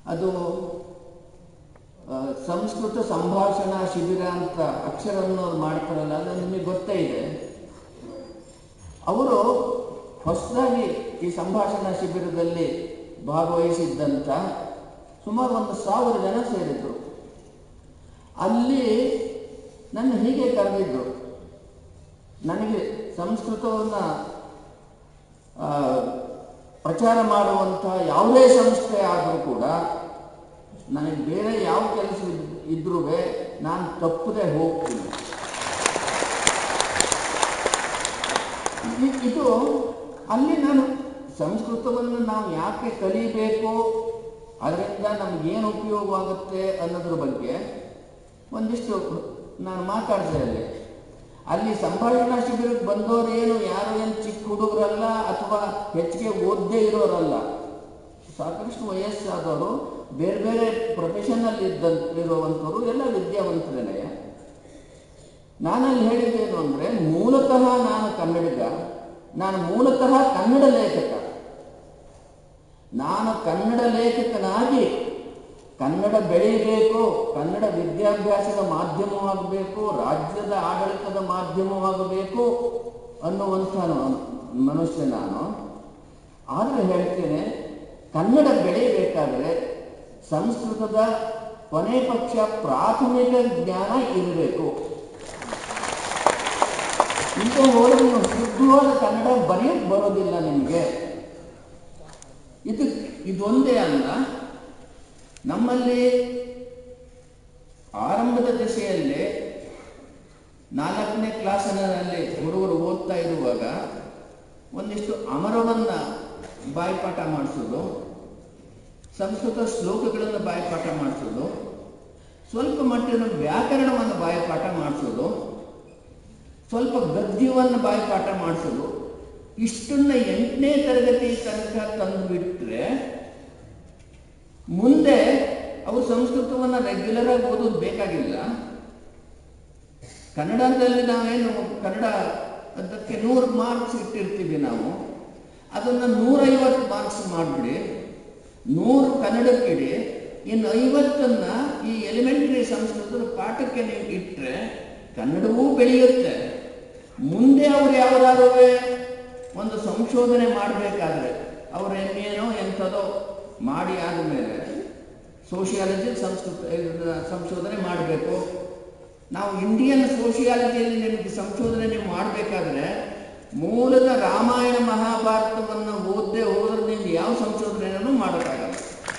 ಅದು ಆ, ಸಂಸ್ಕೃತ ಸಂಭಾಷಣಾ ಶಿಬಿರ ಅಂತ ಅಕ್ಷರವನ್ನು ಅವ್ರು ಮಾಡ್ತಾರಲ್ಲ ಅದು ನಿಮಗೆ ಗೊತ್ತೇ ಇದೆ ಅವರು ಹೊಸದಾಗಿ ಈ ಸಂಭಾಷಣಾ ಶಿಬಿರದಲ್ಲಿ ಭಾಗವಹಿಸಿದ್ದಂಥ ಸುಮಾರು ಒಂದು ಸಾವಿರ ಜನ ಸೇರಿದ್ರು ಅಲ್ಲಿ ನನ್ನ ಹೀಗೆ ಕರೆದಿದ್ರು ನನಗೆ ಸಂಸ್ಕೃತವನ್ನು ಆ, ಪ್ರಚಾರ ಮಾಡುವಂಥ ಯಾವುದೇ ಸಂಸ್ಥೆ ಆದರೂ ಕೂಡ ನನಗೆ ಬೇರೆ ಯಾವ ಕೆಲಸ ಇದ್ರೂ ನಾನು ತಪ್ಪದೆ ಹೋಗ್ತೀನಿ ಇ- ಇದು ಅಲ್ಲಿ ನಾನು ಸಂಸ್ಕೃತವನ್ನು ನಾವು ಯಾಕೆ ಕಲಿಬೇಕು ಅದರಿಂದ ನಮಗೇನು ಉಪಯೋಗವಾಗುತ್ತೆ ಅನ್ನೋದ್ರ ಬಗ್ಗೆ ಒಂದಿಷ್ಟು ನಾನು ಮಾತಾಡಿದೆ ಅಲ್ಲಿ ಅಲ್ಲಿ ಸಂಭಾಷಣಾ ಶಿಬಿರಕ್ಕೆ ಬಂದವರು ಏನು ಯಾರು ಏನು ಚಿಕ್ಕ ಹುಡುಗರಲ್ಲ ಅಥವಾ ಹೆಚ್ಚಿಗೆ ಓದದೇ ಇರೋರಲ್ಲ ಸಾಕಷ್ಟು ವಯಸ್ಸಾದವರು ಬೇರೆ ಬೇರೆ ಪ್ರೊಫೆಷನಲ್ಲಿ ಇದ್ದಂತ ಇರುವಂಥವ್ರು ಎಲ್ಲ ವಿದ್ಯಾವಂತರೇನೆಯ ನಾನಲ್ಲಿ ಹೇಳಿದ್ದೇನು ಅಂದರೆ ಮೂಲತಃ ನಾನು ಕನ್ನಡಿಗ ನಾನು ಮೂಲತಃ ಕನ್ನಡ ಲೇಖಕ ನಾನು ಕನ್ನಡ ಲೇಖಕನಾಗಿ ಕನ್ನಡ ಬೆಳೀಬೇಕು ಕನ್ನಡ ವಿದ್ಯಾಭ್ಯಾಸದ ಮಾಧ್ಯಮವಾಗಬೇಕು ರಾಜ್ಯದ ಆಡಳಿತದ ಮಾಧ್ಯಮವಾಗಬೇಕು ಅನ್ನುವಂಥ ನಾನು- ಮನುಷ್ಯ ನಾನು ಆದರೆ ಹೇಳ್ತೇನೆ ಕನ್ನಡ ಬೆಳೀಬೇಕಾದ್ರೆ ಸಂಸ್ಕೃತದ ಕೊನೆ ಪಕ್ಷ ಪ್ರಾಥಮಿಕ ಜ್ಞಾನ ಇರಬೇಕು ಈಗ ಹೋದ್ರೆ ನೀವು ಶುದ್ಧವಾದ ಕನ್ನಡ ಬರೆಯಕ್ಕೆ ಬರೋದಿಲ್ಲ ನಿಮಗೆ ಇದು ಇದೊಂದೇ ಅಲ್ಲ ನಮ್ಮಲ್ಲಿ ಆರಂಭದ ದಿಶೆಯಲ್ಲಿ ನಾಲ್ಕನೇ ಕ್ಲಾಸಿನಲ್ಲಿ ಹುಡುಗರು ಓದ್ತಾ ಇರುವಾಗ ಒಂದಿಷ್ಟು ಅಮರವನ್ನ ಬಾಯ್ಪಾಠ ಮಾಡಿಸೋದು ಸಂಸ್ಕೃತ ಶ್ಲೋಕಗಳನ್ನು ಬಾಯ್ಪಾಠ ಮಾಡಿಸೋದು ಸ್ವಲ್ಪ ಮಟ್ಟಿನ ವ್ಯಾಕರಣವನ್ನು ಬಾಯ್ಪಾಠ ಮಾಡಿಸೋದು ಸ್ವಲ್ಪ ಗದ್ಯವನ್ನು ಬಾಯ್ಪಾಠ ಮಾಡಿಸೋದು ಇಷ್ಟನ್ನ ಎಂಟನೇ ತರಗತಿ ತನಕ ತಂದು ಬಿಟ್ರೆ ಮುಂದೆ ಅವರು ಸಂಸ್ಕೃತವನ್ನು ರೆಗ್ಯುಲರ್ ಆಗಿ ಓದೋದು ಬೇಕಾಗಿಲ್ಲ ಕನ್ನಡದಲ್ಲಿ ನಾವೇನು ಕನ್ನಡ ಅದಕ್ಕೆ ನೂರು ಮಾರ್ಕ್ಸ್ ಇಟ್ಟಿರ್ತೀವಿ ನಾವು ಅದನ್ನು ನೂರೈವತ್ತು ಮಾರ್ಕ್ಸ್ ಮಾಡಿಬಿಡಿ ನೂರು ಕನ್ನಡಕ್ಕಿಡಿ ಇನ್ನು ಐವತ್ತನ್ನ ಈ ಎಲಿಮೆಂಟರಿ ಸಂಸ್ಕೃತದ ಪಾಠಕ್ಕೆ ನೀವು ಇಟ್ಟರೆ ಕನ್ನಡವೂ ಬೆಳೆಯುತ್ತೆ ಮುಂದೆ ಅವ್ರು ಯಾವುದಾದ್ರೂ ಒಂದು ಸಂಶೋಧನೆ ಮಾಡಬೇಕಾದ್ರೆ ಅವ್ರ ಏನೋ ಎಂಥದೋ ಮಾಡಿ ಆದಮೇಲೆ ಸೋಷಿಯಾಲಜಿ ಸಂಸ್ಕೃತ ಇದನ್ನ ಸಂಶೋಧನೆ ಮಾಡಬೇಕು ನಾವು ಇಂಡಿಯನ್ ಸೋಷಿಯಾಲಜಿಯಲ್ಲಿ ನಿಮಗೆ ಸಂಶೋಧನೆ ನೀವು ಮಾಡಬೇಕಾದ್ರೆ ಮೂಲದ ರಾಮಾಯಣ ಮಹಾಭಾರತವನ್ನು ಓದದೆ ಹೋದ್ರೆ ನೀವು ಯಾವ ಸಂಶೋಧನೆಯನ್ನು ಮಾಡೋಕ್ಕಾಗಲ್ಲ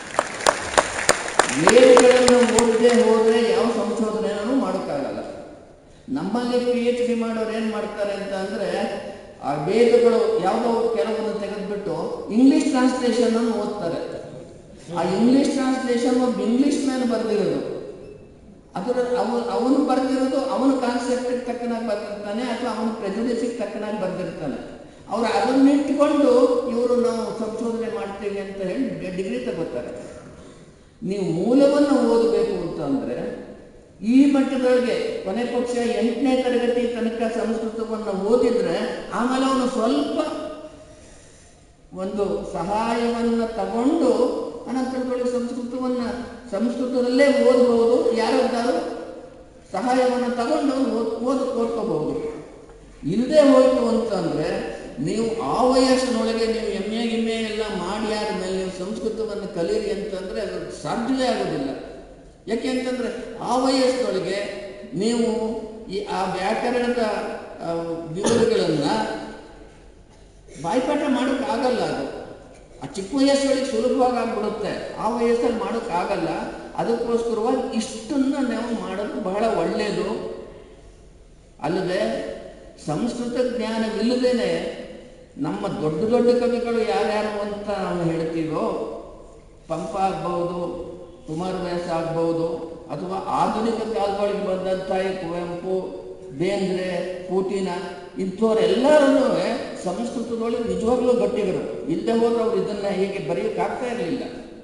ವೇದಗಳನ್ನು ಓದದೆ ಹೋದರೆ ಯಾವ ಸಂಶೋಧನೆಯನ್ನು ಮಾಡೋಕ್ಕಾಗಲ್ಲ ನಮ್ಮಲ್ಲಿ ಪಿ ಎಚ್ ಡಿ ಮಾಡೋರು ಏನು ಮಾಡ್ತಾರೆ ಅಂತ ಅಂದರೆ ಆ ವೇದಗಳು ಯಾವುದೋ ಕೆಲವನ್ನು ತೆಗೆದುಬಿಟ್ಟು ಇಂಗ್ಲಿಷ್ ಟ್ರಾನ್ಸ್ಲೇಷನ್ ಅನ್ನು ಓದ್ತಾರೆ ಆ ಇಂಗ್ಲಿಷ್ ಟ್ರಾನ್ಸ್ಲೇಷನ್ ಒಬ್ಬ ಇಂಗ್ಲಿಷ್ ಮ್ಯಾನ್ ಬರೆದಿರೋದು ಅದರ ಅವನು ಅವನು ಬರೆದಿರೋದು ಅವನ ಕಾನ್ಸೆಪ್ಟಿಗೆ ತಕ್ಕನಾಗಿ ಬರೆದಿರ್ತಾನೆ ಅಥವಾ ಅವನ ಪ್ರೆಜುಡಿಸಿಗೆ ತಕ್ಕನಾಗಿ ಬರೆದಿರ್ತಾನೆ ಅವ್ರು ಅದನ್ನಿಟ್ಟುಕೊಂಡು ಇವರು ನಾವು ಸಂಶೋಧನೆ ಮಾಡ್ತೀವಿ ಅಂತ ಹೇಳಿ ಡಿಗ್ರಿ ತಗೋತಾರೆ ನೀವು ಮೂಲವನ್ನು ಓದಬೇಕು ಅಂತಂದ್ರೆ ಈ ಮಟ್ಟದೊಳಗೆ ಕೊನೆ ಪಕ್ಷ ಎಂಟನೇ ತರಗತಿ ತನಕ ಸಂಸ್ಕೃತವನ್ನು ಓದಿದ್ರೆ ಆಮೇಲೆ ಅವನು ಸ್ವಲ್ಪ ಒಂದು ಸಹಾಯವನ್ನ ತಗೊಂಡು ಅನಂತರದೊಳಗೆ ಸಂಸ್ಕೃತವನ್ನ ಸಂಸ್ಕೃತದಲ್ಲೇ ಓದಬಹುದು ಯಾರದ್ದಾರು ಸಹಾಯವನ್ನು ತಗೊಂಡು ಅವನು ಓದ್ ಓದ್ ಓದ್ಕೋಬಹುದು ಇಲ್ಲದೆ ಹೋಯ್ತು ಅಂತಂದ್ರೆ ನೀವು ಆ ವಯಸ್ಸಿನೊಳಗೆ ನೀವು ಎಮ್ ಎ ಗಿಮ್ಮೆ ಎಲ್ಲ ಮಾಡಿ ಆದ್ಮೇಲೆ ನೀವು ಸಂಸ್ಕೃತವನ್ನು ಕಲೀರಿ ಅಂತಂದ್ರೆ ಅದು ಸಾಧ್ಯವೇ ಆಗೋದಿಲ್ಲ ಯಾಕೆ ಅಂತಂದ್ರೆ ಆ ವಯಸ್ಸಿನೊಳಗೆ ನೀವು ಈ ಆ ವ್ಯಾಕರಣದ ಆ, ವಿವರಗಳನ್ನ ಬಾಯ್ಪಾಠ ಮಾಡೋಕ್ಕಾಗಲ್ಲ ಅದು ಆ ಚಿಕ್ಕ ವಯಸ್ಸೊಳಗೆ ಸುಲಭವಾಗಿ ಆಗ್ಬಿಡುತ್ತೆ ಆ ವಯಸ್ಸಲ್ಲಿ ಮಾಡೋಕ್ಕಾಗಲ್ಲ ಅದಕ್ಕೋಸ್ಕರವಾಗಿ ಇಷ್ಟನ್ನ ನಾವು ಮಾಡೋದು ಬಹಳ ಒಳ್ಳೆಯದು ಅಲ್ಲದೆ ಸಂಸ್ಕೃತ ಜ್ಞಾನವಿಲ್ಲದೇನೆ ನಮ್ಮ ದೊಡ್ಡ ದೊಡ್ಡ ಕವಿಗಳು ಯಾರ್ಯಾರು ಅಂತ ನಾವು ಹೇಳ್ತೀವೋ ಪಂಪ ಆಗ್ಬಹುದು ಕುಮಾರವ್ಯಾಸ ಆಗ್ಬಹುದು ಅಥವಾ ಆಧುನಿಕ ಕಾಲದೊಳಗೆ ಬಂದಂಥ ಈ ಕುವೆಂಪು ಬೇಂದ್ರೆ ಪೂಟಿನ ಇಂಥವರೆಲ್ಲರೂ ಸಂಸ್ಕೃತದೊಳಗೆ ನಿಜವಾಗ್ಲೂ ಗಟ್ಟಿಗರು ಇಲ್ಲದೆ ಹೋದ್ರೆ ಅವ್ರು ಇದನ್ನ ಹೀಗೆ ಬರೆಯೋಕ್ಕಾಗ್ತಾ ಇರಲಿಲ್ಲ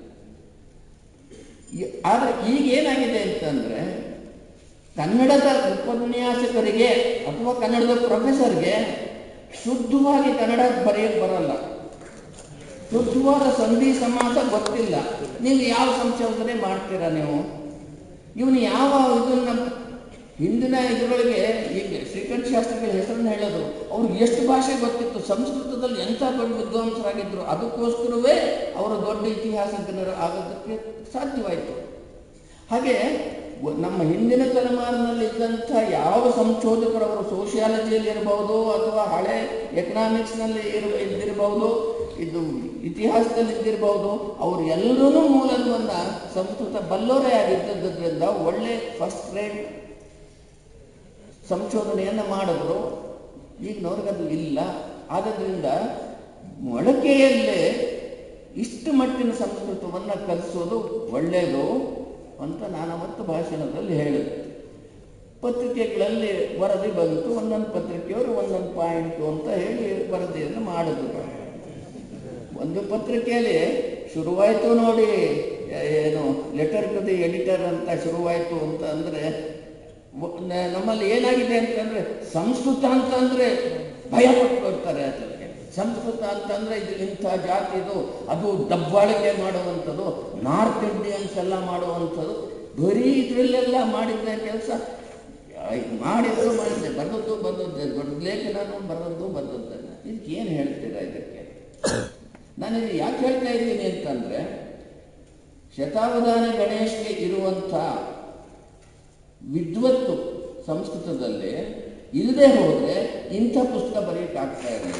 ಆದರೆ ಈಗ ಏನಾಗಿದೆ ಅಂತಂದ್ರೆ ಕನ್ನಡದ ಉಪನ್ಯಾಸಕರಿಗೆ ಅಥವಾ ಕನ್ನಡದ ಪ್ರೊಫೆಸರ್ಗೆ ಶುದ್ಧವಾಗಿ ಕನ್ನಡ ಬರೆಯಕ್ಕೆ ಬರಲ್ಲ ಶುದ್ಧವಾದ ಸಂಧಿ ಸಮಾಸ ಗೊತ್ತಿಲ್ಲ ನೀವು ಯಾವ ಸಂಶೋಧನೆ ಮಾಡ್ತೀರಾ ನೀವು ಇವನು ಯಾವ ಇದನ್ನ ಹಿಂದಿನ ಇದರೊಳಗೆ ಈಗ ಶ್ರೀಕಂಠ ಶಾಸ್ತ್ರಿಗಳ ಹೆಸರನ್ನು ಹೇಳೋದು ಅವ್ರಿಗೆ ಎಷ್ಟು ಭಾಷೆ ಗೊತ್ತಿತ್ತು ಸಂಸ್ಕೃತದಲ್ಲಿ ಎಂಥ ದೊಡ್ಡ ವಿದ್ವಾಂಸರಾಗಿದ್ದರು ಅದಕ್ಕೋಸ್ಕರವೇ ಅವರು ದೊಡ್ಡ ಇತಿಹಾಸಜ್ಞರು ಆಗೋದಕ್ಕೆ ಸಾಧ್ಯವಾಯಿತು ಹಾಗೆ ವ- ನಮ್ಮ ಹಿಂದಿನ ತಲೆಮಾರಿನಲ್ಲಿ ಇದ್ದಂಥ ಯಾವ ಸಂಶೋಧಕರು ಅವರು ಸೋಷಿಯಾಲಜಿಯಲ್ಲಿ ಇರಬಹುದು ಅಥವಾ ಹಳೆ ಎಕನಾಮಿಕ್ಸ್ನಲ್ಲಿ ಇರ ಇದ್ದಿರಬಹುದು ಇದು ಇತಿಹಾಸದಲ್ಲಿ ಇದ್ದಿರಬಹುದು ಅವರು ಎಲ್ಲರೂ ಮೂಲವನ್ನು ಸಂಸ್ಕೃತ ಬಲ್ಲವರೇ ಆಗಿದ್ದರಿಂದ ಒಳ್ಳೆ ಫಸ್ಟ್ ರೇಟ್ ಸಂಶೋಧನೆಯನ್ನು ಮಾಡಿದ್ರು ಈಗಿನವ್ರಿಗದು ಇಲ್ಲ ಆದ್ದರಿಂದ ಮೊಳಕೆಯಲ್ಲೇ ಇಷ್ಟು ಮಟ್ಟಿನ ಸಂಸ್ಕೃತವನ್ನು ಕಲಿಸೋದು ಒಳ್ಳೆಯದು ಅಂತ ನಾನು ಅವತ್ತು ಭಾಷಣದಲ್ಲಿ ಹೇಳಿದೆ ಪತ್ರಿಕೆಗಳಲ್ಲಿ ವರದಿ ಬಂತು ಒಂದೊಂದು ಪತ್ರಿಕೆಯವರು ಒಂದೊಂದು ಪಾಯಿಂಟು ಅಂತ ಹೇಳಿ ವರದಿಯನ್ನು ಮಾಡಿದ್ರು ಒಂದು ಪತ್ರಿಕೆಯಲ್ಲಿ ಶುರುವಾಯಿತು ನೋಡಿ ಏನು ಲೆಟರ್ ಟು ದಿ ಎಡಿಟರ್ ಅಂತ ಶುರುವಾಯಿತು ಅಂತ ಅಂದರೆ ನಮ್ಮಲ್ಲಿ ಏನಾಗಿದೆ ಅಂತಂದ್ರೆ ಸಂಸ್ಕೃತ ಅಂತಂದ್ರೆ ಭಯ ಪಟ್ಕೊಳ್ತಾರೆ ಅದಕ್ಕೆ ಸಂಸ್ಕೃತ ಅಂತಂದ್ರೆ ಇದು ಇಂಥ ಜಾತಿ ಇದು ಅದು ದಬ್ಬಾಳಿಕೆ ಮಾಡುವಂಥದ್ದು ನಾರ್ತ್ ಇಂಡಿಯನ್ಸ್ ಎಲ್ಲ ಮಾಡುವಂಥದ್ದು ಬರೀ ಇದರಲ್ಲೆಲ್ಲ ಮಾಡಿದ್ದ ಕೆಲಸ ಮಾಡಿದ್ರು ಮಾಡಿದ್ದೆ ಬರೆದದ್ದು ಬಂದದ್ದೆ ದೊಡ್ಡ ಲೇಖನೂ ಬರೆದದ್ದು ಬಂದದ್ದೆ ಇದಕ್ಕೆ ಏನು ಹೇಳ್ತೀರಾ ಇದಕ್ಕೆ ನಾನು ಇದು ಯಾಕೆ ಹೇಳ್ತಾ ಇದ್ದೀನಿ ಅಂತಂದ್ರೆ ಶತಾವಧಾನ ಗಣೇಶ್ಗೆ ಇರುವಂಥ ವಿದ್ವತ್ತು ಸಂಸ್ಕೃತದಲ್ಲಿ ಇಲ್ಲದೆ ಹೋದರೆ ಇಂಥ ಪುಸ್ತಕ ಬರೆಯೋಕ್ಕಾಗ್ತಾ ಇರಲಿಲ್ಲ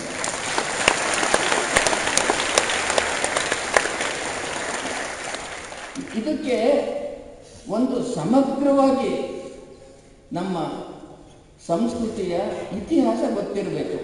ಇದಕ್ಕೆ ಒಂದು ಸಮಗ್ರವಾಗಿ ನಮ್ಮ ಸಂಸ್ಕೃತಿಯ ಇತಿಹಾಸ ಗೊತ್ತಿರಬೇಕು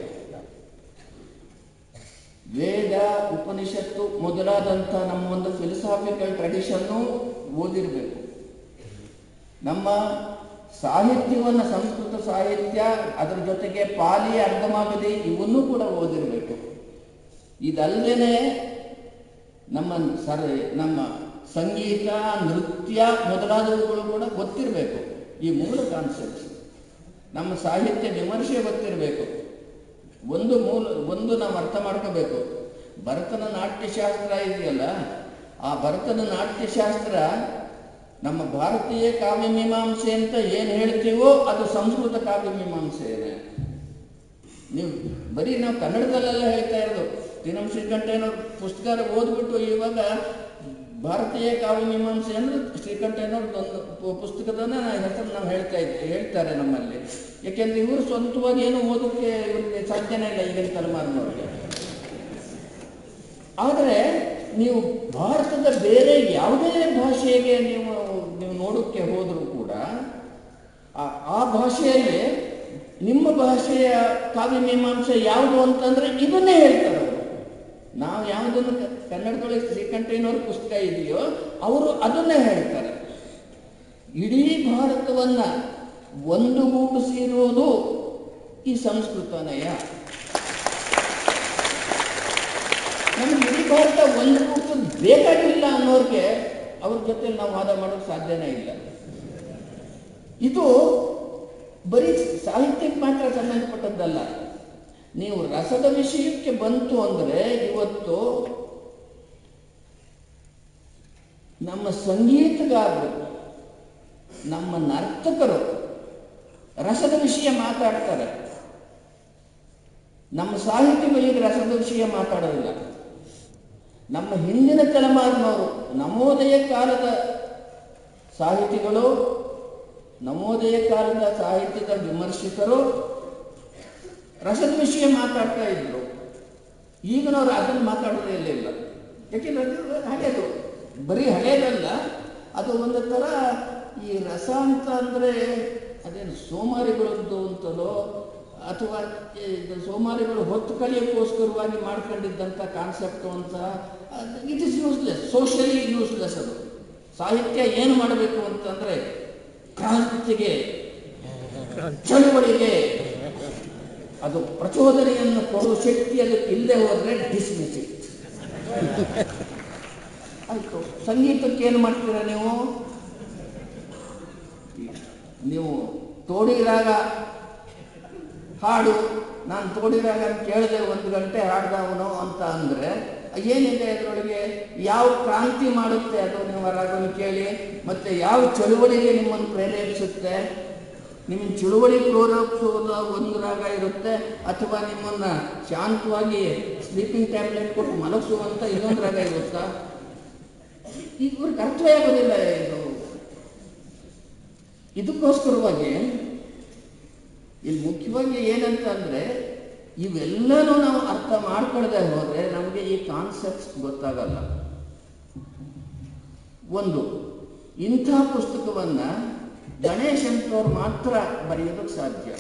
ವೇದ ಉಪನಿಷತ್ತು ಮೊದಲಾದಂಥ ನಮ್ಮ ಒಂದು ಫಿಲಸಾಫಿಕಲ್ ಟ್ರೆಡಿಷನ್ನು ಓದಿರಬೇಕು ನಮ್ಮ ಸಾಹಿತ್ಯವನ್ನು ಸಂಸ್ಕೃತ ಸಾಹಿತ್ಯ ಅದರ ಜೊತೆಗೆ ಪಾಲಿ ಅರ್ಧಮಾಗದಿ ಇವನ್ನೂ ಕೂಡ ಓದಿರಬೇಕು ಇದಲ್ಲದೆ ನಮ್ಮ ಸರ್ ನಮ್ಮ ಸಂಗೀತ ನೃತ್ಯ ಮೊದಲಾದವುಗಳು ಕೂಡ ಗೊತ್ತಿರಬೇಕು ಈ ಮೂಲ ಕಾನ್ಸೆಪ್ಟ್ಸ್ ನಮ್ಮ ಸಾಹಿತ್ಯ ವಿಮರ್ಶೆ ಗೊತ್ತಿರಬೇಕು ಒಂದು ಮೂಲ ಒಂದು ನಾವು ಅರ್ಥ ಮಾಡ್ಕೋಬೇಕು ಭರತನ ನಾಟ್ಯಶಾಸ್ತ್ರ ಇದೆಯಲ್ಲ ಆ ಭರತನ ನಾಟ್ಯಶಾಸ್ತ್ರ ನಮ್ಮ ಭಾರತೀಯ ಕಾವ್ಯ ಮೀಮಾಂಸೆ ಅಂತ ಏನು ಹೇಳ್ತೀವೋ ಅದು ಸಂಸ್ಕೃತ ಕಾವ್ಯ ಮೀಮಾಂಸೆಯೇ ನೀವು ಬರೀ ನಾವು ಕನ್ನಡದಲ್ಲೆಲ್ಲ ಹೇಳ್ತಾ ಇರೋದು ತಿನ್ನಂ ಶ್ರೀಕಂಠಯ್ಯನವ್ರ ಪುಸ್ತಕ ಓದ್ಬಿಟ್ಟು ಇವಾಗ ಭಾರತೀಯ ಕಾವ್ಯ ಮೀಮಾಂಸೆ ಅಂದ್ರೆ ಶ್ರೀಕಂಠಯ್ಯನವ್ರದ್ದು ಒಂದು ಪು- ಪುಸ್ತಕದನ್ನ ಹೆಸರು ನಾವು ಹೇಳ್ತಾ ಇದ್ವಿ ಹೇಳ್ತಾರೆ ನಮ್ಮಲ್ಲಿ ಯಾಕೆಂದ್ರೆ ಇವರು ಸ್ವಂತವಾಗಿ ಏನು ಓದೋಕ್ಕೆ ಇವರಿಗೆ ಸಾಧ್ಯನೇ ಇಲ್ಲ ಈಗಿನ ತಲೆಮಾರಿನವ್ರಿಗೆ ಆದರೆ ನೀವು ಭಾರತದ ಬೇರೆ ಯಾವುದೇ ಭಾಷೆಗೆ ನೀವು ನೀವು ನೋಡೋಕ್ಕೆ ಹೋದರೂ ಕೂಡ ಆ- ಆ ಭಾಷೆಯಲ್ಲಿ ನಿಮ್ಮ ಭಾಷೆಯ ಕಾವ್ಯ ಮೀಮಾಂಸೆ ಯಾವುದು ಅಂತಂದ್ರೆ ಇದನ್ನೇ ಹೇಳ್ತಾರೆ ಅವರು ನಾವು ಯಾವುದನ್ನು ಕ- ಕನ್ನಡದೊಳಗೆ ಶ್ರೀಕಂಠಯ್ಯನವ್ರ ಪುಸ್ತಕ ಇದೆಯೋ ಅವರು ಅದನ್ನೇ ಹೇಳ್ತಾರೆ ಇಡೀ ಭಾರತವನ್ನ ಒಂದುಗೂಡಿಸಿರುವುದು ಈ ಸಂಸ್ಕೃತನಯ ನಮ್ಗೆ ಇಡೀ ಭಾರತ ಒಂದು ಕೂಸು ಬೇಕಾಗಿಲ್ಲ ಅನ್ನೋರಿಗೆ ಅವ್ರ ಜೊತೆ ನಾವು ವಾದ ಮಾಡೋಕೆ ಸಾಧ್ಯನೇ ಇಲ್ಲ ಇದು ಬರೀ ಸಾಹಿತ್ಯಕ್ಕೆ ಮಾತ್ರ ಸಂಬಂಧಪಟ್ಟದ್ದಲ್ಲ ನೀವು ರಸದ ವಿಷಯಕ್ಕೆ ಬಂತು ಅಂದರೆ ಇವತ್ತು ನಮ್ಮ ಸಂಗೀತಗಾರರು ನಮ್ಮ ನರ್ತಕರು ರಸದ ವಿಷಯ ಮಾತಾಡ್ತಾರೆ ನಮ್ಮ ಸಾಹಿತಿಗಳಿಗೆ ರಸದ ವಿಷಯ ಮಾತಾಡೋದಿಲ್ಲ ನಮ್ಮ ಹಿಂದಿನ ತಲೆಮಾರಿನವರು ನವೋದಯ ಕಾಲದ ಸಾಹಿತಿಗಳು ನವೋದಯ ಕಾಲದ ಸಾಹಿತ್ಯದ ವಿಮರ್ಶಕರು ರಸದ ವಿಷಯ ಮಾತಾಡ್ತಾ ಇದ್ರು ಈಗಿನವ್ರು ಅದನ್ನು ಮಾತಾಡೋದೇ ಇಲ್ಲ ಇಲ್ಲ ಯಾಕೆಂದ್ರೆ ಅದು ಹಳೆಯದು ಬರೀ ಹಳೆಯದಲ್ಲ ಅದು ಒಂದು ಥರ ಈ ರಸ ಅಂತ ಅಂದರೆ ಅದೇನು ಸೋಮಾರಿಗಳದ್ದು ಅಂತಲೋ ಅಥವಾ ಇದು ಸೋಮಾರಿಗಳು ಹೊತ್ತು ಕಲಿಯೋಕ್ಕೋಸ್ಕರವಾಗಿ ಮಾಡ್ಕೊಂಡಿದ್ದಂಥ ಕಾನ್ಸೆಪ್ಟು ಅಂತ it is useless socially useless ಅದು ಸಾಹಿತ್ಯ ಏನು ಮಾಡಬೇಕು ಅಂತಂದರೆ ಕ್ರಾಂತಿಗೆ ಚಳುವಳಿಗೆ ಅದು ಪ್ರಚೋದನೆಯನ್ನು ಕೊಡುವ ಶಕ್ತಿ ಅದಕ್ಕೆ ಇಲ್ಲದೆ ಹೋದರೆ ಡಿಸ್ಮಿಸ್ ಇಟ್ ಆಯಿತು ಸಂಗೀತಕ್ಕೆ ಏನು ಮಾಡ್ತೀರಾ ನೀವು ನೀವು ತೋಡಿರಾಗ ಹಾಡು ನಾನು ತೋಡಿರಾಗ ಕೇಳಿದೆ ಒಂದು ಗಂಟೆ ಹಾಡ್ದವನು ಅಂತ ಅಂದರೆ ಏನಿದೆ ಅದರೊಳಗೆ ಯಾವ ಕ್ರಾಂತಿ ಮಾಡುತ್ತೆ ಅದು ನೀವು ರಾಗವನ್ನು ಕೇಳಿ ಮತ್ತೆ ಯಾವ ಚಳುವಳಿಗೆ ನಿಮ್ಮನ್ನು ಪ್ರೇರೇಪಿಸುತ್ತೆ ನಿಮ್ಮ ಚಳುವಳಿ ಪ್ರೇರೇಪಿಸುವುದು ಒಂದು ರಾಗ ಇರುತ್ತೆ ಅಥವಾ ನಿಮ್ಮನ್ನ ಶಾಂತವಾಗಿ ಸ್ಲೀಪಿಂಗ್ ಟ್ಯಾಬ್ಲೆಟ್ ಕೊಟ್ಟು ಮಲಗಿಸುವಂತ ಇನ್ನೊಂದು ರಾಗ ಇರುತ್ತಾ ಈಗ ಇವ್ರಿಗೆ ಅರ್ಥವೇ ಆಗೋದಿಲ್ಲ ಇದು ಇದಕ್ಕೋಸ್ಕರವಾಗಿ ಇಲ್ಲಿ ಮುಖ್ಯವಾಗಿ ಏನಂತ ಅಂದ್ರೆ ಇವೆಲ್ಲನೂ ನಾವು ಅರ್ಥ ಮಾಡ್ಕೊಳ್ಳದೆ ಹೋದ್ರೆ ನಮಗೆ ಈ ಕಾನ್ಸೆಪ್ಟ್ಸ್ ಗೊತ್ತಾಗಲ್ಲ ಒಂದು ಇಂಥ ಪುಸ್ತಕವನ್ನ ಗಣೇಶ್ ಅಂತವ್ರು ಮಾತ್ರ ಬರೆಯೋದಕ್ಕೆ ಸಾಧ್ಯ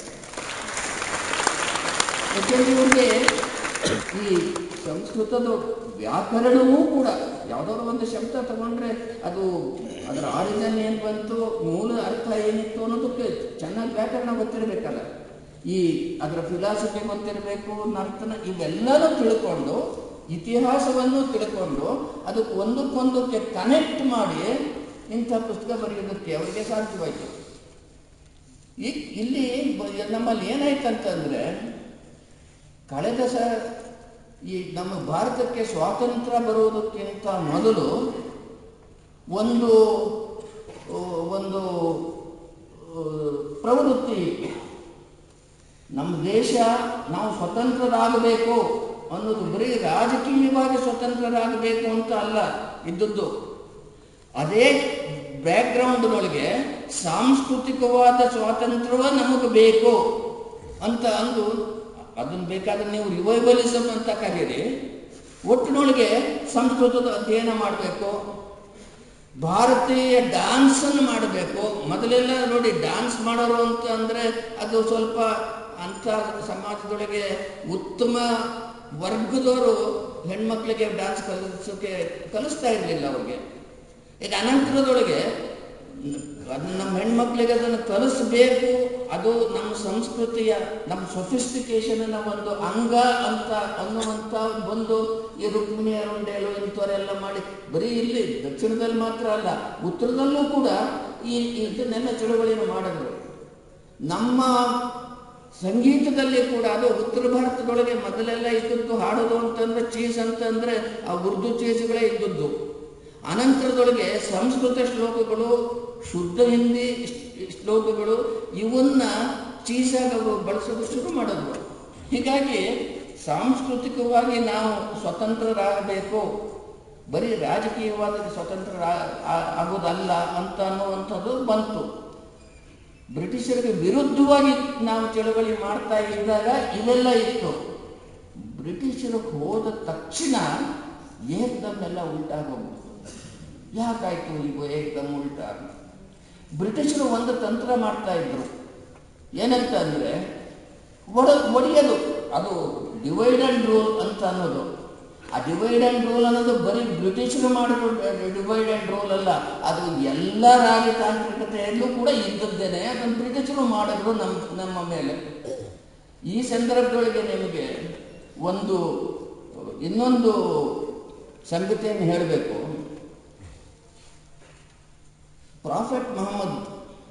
ಯಾಕೆಂದ್ರೆ ಇವ್ರಿಗೆ ಈ ಸಂಸ್ಕೃತದ ವ್ಯಾಕರಣವೂ ಕೂಡ ಯಾವ್ದಾದ್ರು ಒಂದು ಶಬ್ದ ತಗೊಂಡ್ರೆ ಅದು ಅದರ ಆರಿಜಿನ್ ಏನ್ ಬಂತು ಮೂಲ ಅರ್ಥ ಏನಿತ್ತು ಅನ್ನೋದಕ್ಕೆ ಚೆನ್ನಾಗಿ ವ್ಯಾಕರಣ ಗೊತ್ತಿರಬೇಕಲ್ಲ ಈ ಅದರ ಫಿಲಾಸಫಿ ಗೊತ್ತಿರಬೇಕು ನರ್ತನ ಇವೆಲ್ಲನೂ ತಿಳ್ಕೊಂಡು ಇತಿಹಾಸವನ್ನು ತಿಳ್ಕೊಂಡು ಅದಕ್ಕೆ ಒಂದಕ್ಕೊಂದಕ್ಕೆ ಕನೆಕ್ಟ್ ಮಾಡಿ ಇಂಥ ಪುಸ್ತಕ ಬರೆಯೋದಕ್ಕೆ ಅವರಿಗೆ ಸಾಧ್ಯವಾಯಿತು ಈ ಇಲ್ಲಿ ಬ- ನಮ್ಮಲ್ಲಿ ಏನಾಯ್ತಂತಂದ್ರೆ ಕಳೆದ ಸ ಈ ನಮ್ಮ ಭಾರತಕ್ಕೆ ಸ್ವಾತಂತ್ರ್ಯ ಬರುವುದಕ್ಕಿಂತ ಮೊದಲು ಒಂದು ಆ, ಒಂದು ಆ, ಪ್ರವೃತ್ತಿ ಇತ್ತು ನಮ್ಮ ದೇಶ ನಾವು ಸ್ವತಂತ್ರರಾಗಬೇಕು ಅನ್ನೋದು ಬರೀ ರಾಜಕೀಯವಾಗಿ ಸ್ವತಂತ್ರರಾಗಬೇಕು ಅಂತ ಅಲ್ಲ ಇದ್ದದ್ದು ಅದೇ ಬ್ಯಾಕ್ಗ್ರೌಂಡ್ನೊಳಗೆ ಸಾಂಸ್ಕೃತಿಕವಾದ ಸ್ವಾತಂತ್ರ್ಯ ನಮಗೆ ಬೇಕು ಅಂತ ಅಂದು ಅದನ್ನ ಬೇಕಾದ್ರೆ ನೀವು ರಿವೈವಲಿಸಮ್ ಅಂತ ಕರೀರಿ ಒಟ್ಟಿನೊಳಗೆ ಸಂಸ್ಕೃತದ ಅಧ್ಯಯನ ಮಾಡಬೇಕು ಭಾರತೀಯ ಡ್ಯಾನ್ಸ್ ಅನ್ನು ಮಾಡಬೇಕು ಮೊದಲೆಲ್ಲ ನೋಡಿ ಡ್ಯಾನ್ಸ್ ಮಾಡೋರು ಅಂತ ಅಂದ್ರೆ ಅದು ಸ್ವಲ್ಪ ಅಂತ ಸಮಾಜದೊಳಗೆ ಉತ್ತಮ ವರ್ಗದವರು ಹೆಣ್ಮಕ್ಳಿಗೆ ಡ್ಯಾನ್ಸ್ ಕಲಿಸೋಕೆ ಕಲಿಸ್ತಾ ಇರಲಿಲ್ಲ ಅವ್ರಿಗೆ ಈಗ ಅನಂತರದೊಳಗೆ ಅದನ್ನ ನಮ್ಮ ಹೆಣ್ಮಕ್ಳಿಗೆ ಅದನ್ನು ಕಲಿಸಬೇಕು ಅದು ನಮ್ಮ ಸಂಸ್ಕೃತಿಯ ನಮ್ಮ ಸೊಫಿಸ್ಟಿಕೇಶನ್ ಒಂದು ಅಂಗ ಅಂತ ಅನ್ನುವಂತ ಒಂದು ಈ ರುಕ್ಮಿಣಿ ಅರುಂಡೇಲು ಇಂಥವರೆಲ್ಲ ಮಾಡಿ ಬರೀ ಇಲ್ಲಿ ದಕ್ಷಿಣದಲ್ಲಿ ಮಾತ್ರ ಅಲ್ಲ ಉತ್ತರದಲ್ಲೂ ಕೂಡ ಈ ಇದನ್ನೆಲ್ಲ ಚಳುವಳಿಯನ್ನು ಮಾಡಿದ್ರು ನಮ್ಮ ಸಂಗೀತದಲ್ಲಿ ಕೂಡ ಅದು ಉತ್ತರ ಭಾರತದೊಳಗೆ ಮೊದಲೆಲ್ಲ ಇದ್ದದ್ದು ಹಾಡೋದು ಅಂತಂದ್ರೆ ಚೀಸ್ ಅಂತಂದ್ರೆ ಆ ಉರ್ದು ಚೀಸ್ಗಳೇ ಇದ್ದದ್ದು ಅನಂತರದೊಳಗೆ ಸಂಸ್ಕೃತ ಶ್ಲೋಕಗಳು ಶುದ್ಧ ಹಿಂದಿ ಶ್ಲೋ- ಶ್ಲೋಕಗಳು ಇವನ್ನ ಚೀಸಾಗಿ ಅವರು ಬಳಸೋದು ಶುರು ಮಾಡಿದ್ರು ಹೀಗಾಗಿ ಸಾಂಸ್ಕೃತಿಕವಾಗಿ ನಾವು ಸ್ವತಂತ್ರರಾಗಬೇಕು ಬರೀ ರಾಜಕೀಯವಾದ ಸ್ವತಂತ್ರ ಆಗೋದಲ್ಲ ಅಂತ ಅನ್ನುವಂಥದ್ದು ಬಂತು ಬ್ರಿಟಿಷರಿಗೆ ವಿರುದ್ಧವಾಗಿ ನಾವು ಚಳವಳಿ ಮಾಡ್ತಾ ಇದ್ದಾಗ ಇವೆಲ್ಲ ಇತ್ತು ಬ್ರಿಟಿಷರು ಹೋದ ತಕ್ಷಣ ಏಕ್ದಮ್ ಎಲ್ಲ ಉಲ್ಟಾಗೋಗ್ಬಿಡ್ತು ಯಾಕಾಯ್ತು ಈಗ ಏಕ್ದಮ್ ಉಲ್ಟಾ ಬ್ರಿಟಿಷರು ಒಂದು ತಂತ್ರ ಮಾಡ್ತಾ ಇದ್ರು ಏನಂತ ಅಂದ್ರೆ ಒಡ ಒಡೆಯೋದು ಅದು ಡಿವೈಡ್ ಅಂಡ್ ರೂಲ್ ಅಂತ ಅನ್ನೋದು ಆ ಡಿವೈಡ್ ಅಂಡ್ ರೂಲ್ ಅನ್ನೋದು ಬರೀ ಬ್ರಿಟಿಷರು ಮಾಡಿರೋ ಡಿವೈಡ್ ಅಂಡ್ ರೂಲ್ ಅಲ್ಲ ಅದು ಎಲ್ಲ ರಾಜತಾಂತ್ರಿಕತೆಯಲ್ಲೂ ಕೂಡ ಇದ್ದದ್ದೇನೆ ಅದನ್ನು ಬ್ರಿಟಿಷರು ಮಾಡಿದ್ರು ನಮ್ಮ ನಮ್ಮ ಮೇಲೆ ಈ ಸಂದರ್ಭದೊಳಗೆ ನಿಮಗೆ ಒಂದು ಇನ್ನೊಂದು ಸಂಗತಿಯನ್ನು ಹೇಳಬೇಕು ಪ್ರಾಫೆಟ್ ಮೊಹಮ್ಮದ್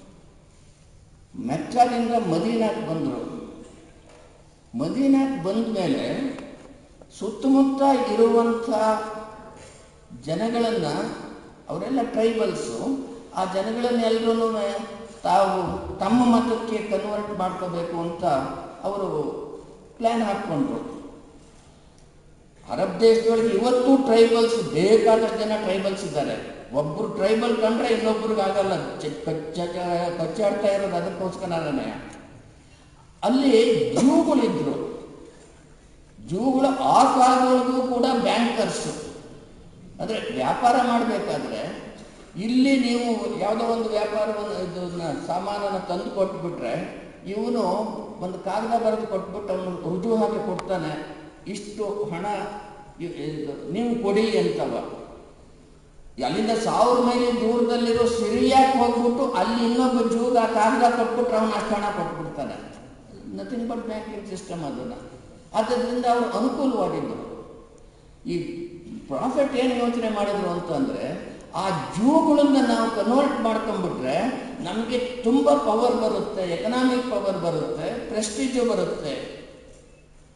ಮೆಕ್ಕಾದಿಂದ ಮದೀನಾಕ್ಕೆ ಬಂದರು ಮದೀನಾಕ್ಕೆ ಬಂದ ಮೇಲೆ ಸುತ್ತಮುತ್ತ ಇರುವಂಥ ಜನಗಳನ್ನು ಅವರೆಲ್ಲ ಟ್ರೈಬಲ್ಸು ಆ ಜನಗಳನ್ನೆಲ್ಲರೂ ತಾವು ತಮ್ಮ ಮತಕ್ಕೆ ಕನ್ವರ್ಟ್ ಮಾಡ್ಕೋಬೇಕು ಅಂತ ಅವರು ಪ್ಲ್ಯಾನ್ ಹಾಕ್ಕೊಂಡ್ರು ಅರಬ್ ದೇಶದೊಳಗೆ ಇವತ್ತು ಟ್ರೈಬಲ್ಸ್ ಬೇಕಾದಷ್ಟು ಜನ ಟ್ರೈಬಲ್ಸ್ ಇದ್ದಾರೆ ಒಬ್ಬರು ಟ್ರೈಬಲ್ ಕಂಡ್ರೆ ಇನ್ನೊಬ್ರಿಗೆ ಆಗಲ್ಲ ಚ- ಕಚ್ಚ- ಚ- ಕಚ್ಚಾಡ್ತಾ ಇರೋದು ಅದಕ್ಕೋಸ್ಕರನೇ ಅಲ್ಲಿ ಜೂಗಳಿದ್ರು ಜೂಗಳು ಆ ಕಾಲದೊಳಗೂ ಕೂಡ ಬ್ಯಾಂಕರ್ಸ್ ಅಂದ್ರೆ ವ್ಯಾಪಾರ ಮಾಡಬೇಕಾದ್ರೆ ಇಲ್ಲಿ ನೀವು ಯಾವುದೋ ಒಂದು ವ್ಯಾಪಾರವನ್ನು ಇದನ್ನ ಸಾಮಾನನ್ನು ತಂದು ಕೊಟ್ಬಿಟ್ರೆ ಇವನು ಒಂದು ಕಾಗದ ಬರೆದು ಕೊಟ್ಬಿಟ್ಟು ಅವನು ರುಜು ಹಾಕಿ ಕೊಡ್ತಾನೆ ಇಷ್ಟು ಹಣ ಇ- ಇದು ನೀವು ಕೊಡಿ ಅಂತವ ಅಲ್ಲಿಂದ ಸಾವಿರ ಮೈಲಿ ದೂರದಲ್ಲಿರೋ ಸಿರಿಯಾಕ್ ಹೋಗ್ಬಿಟ್ಟು ಅಲ್ಲಿ ಇನ್ನೊಬ್ಬ ಜೂಗ ಆ ಕಾಗದ ಕೊಟ್ಬಿಟ್ರೆ ಅವನು ಅಷ್ಟು ಹಣ ಕೊಟ್ಬಿಡ್ತಾನೆ ನಥಿಂಗ್ ಬಟ್ ಬ್ಯಾಂಕಿಂಗ್ ಸಿಸ್ಟಮ್ ಅದನ್ನ ಆದ್ದರಿಂದ ಅವರು ಅನುಕೂಲವಾಗಿದ್ದರು ಈ ಪ್ರಾಫಿಟ್ ಏನು ಯೋಚನೆ ಮಾಡಿದ್ರು ಅಂತಂದ್ರೆ ಆ ಜೂಗಳನ್ನ ನಾವು ಕನ್ವರ್ಟ್ ಮಾಡ್ಕೊಂಡ್ಬಿಟ್ರೆ ನಮಗೆ ತುಂಬ ಪವರ್ ಬರುತ್ತೆ ಎಕನಾಮಿಕ್ ಪವರ್ ಬರುತ್ತೆ ಪ್ರೆಸ್ಟೀಜು ಬರುತ್ತೆ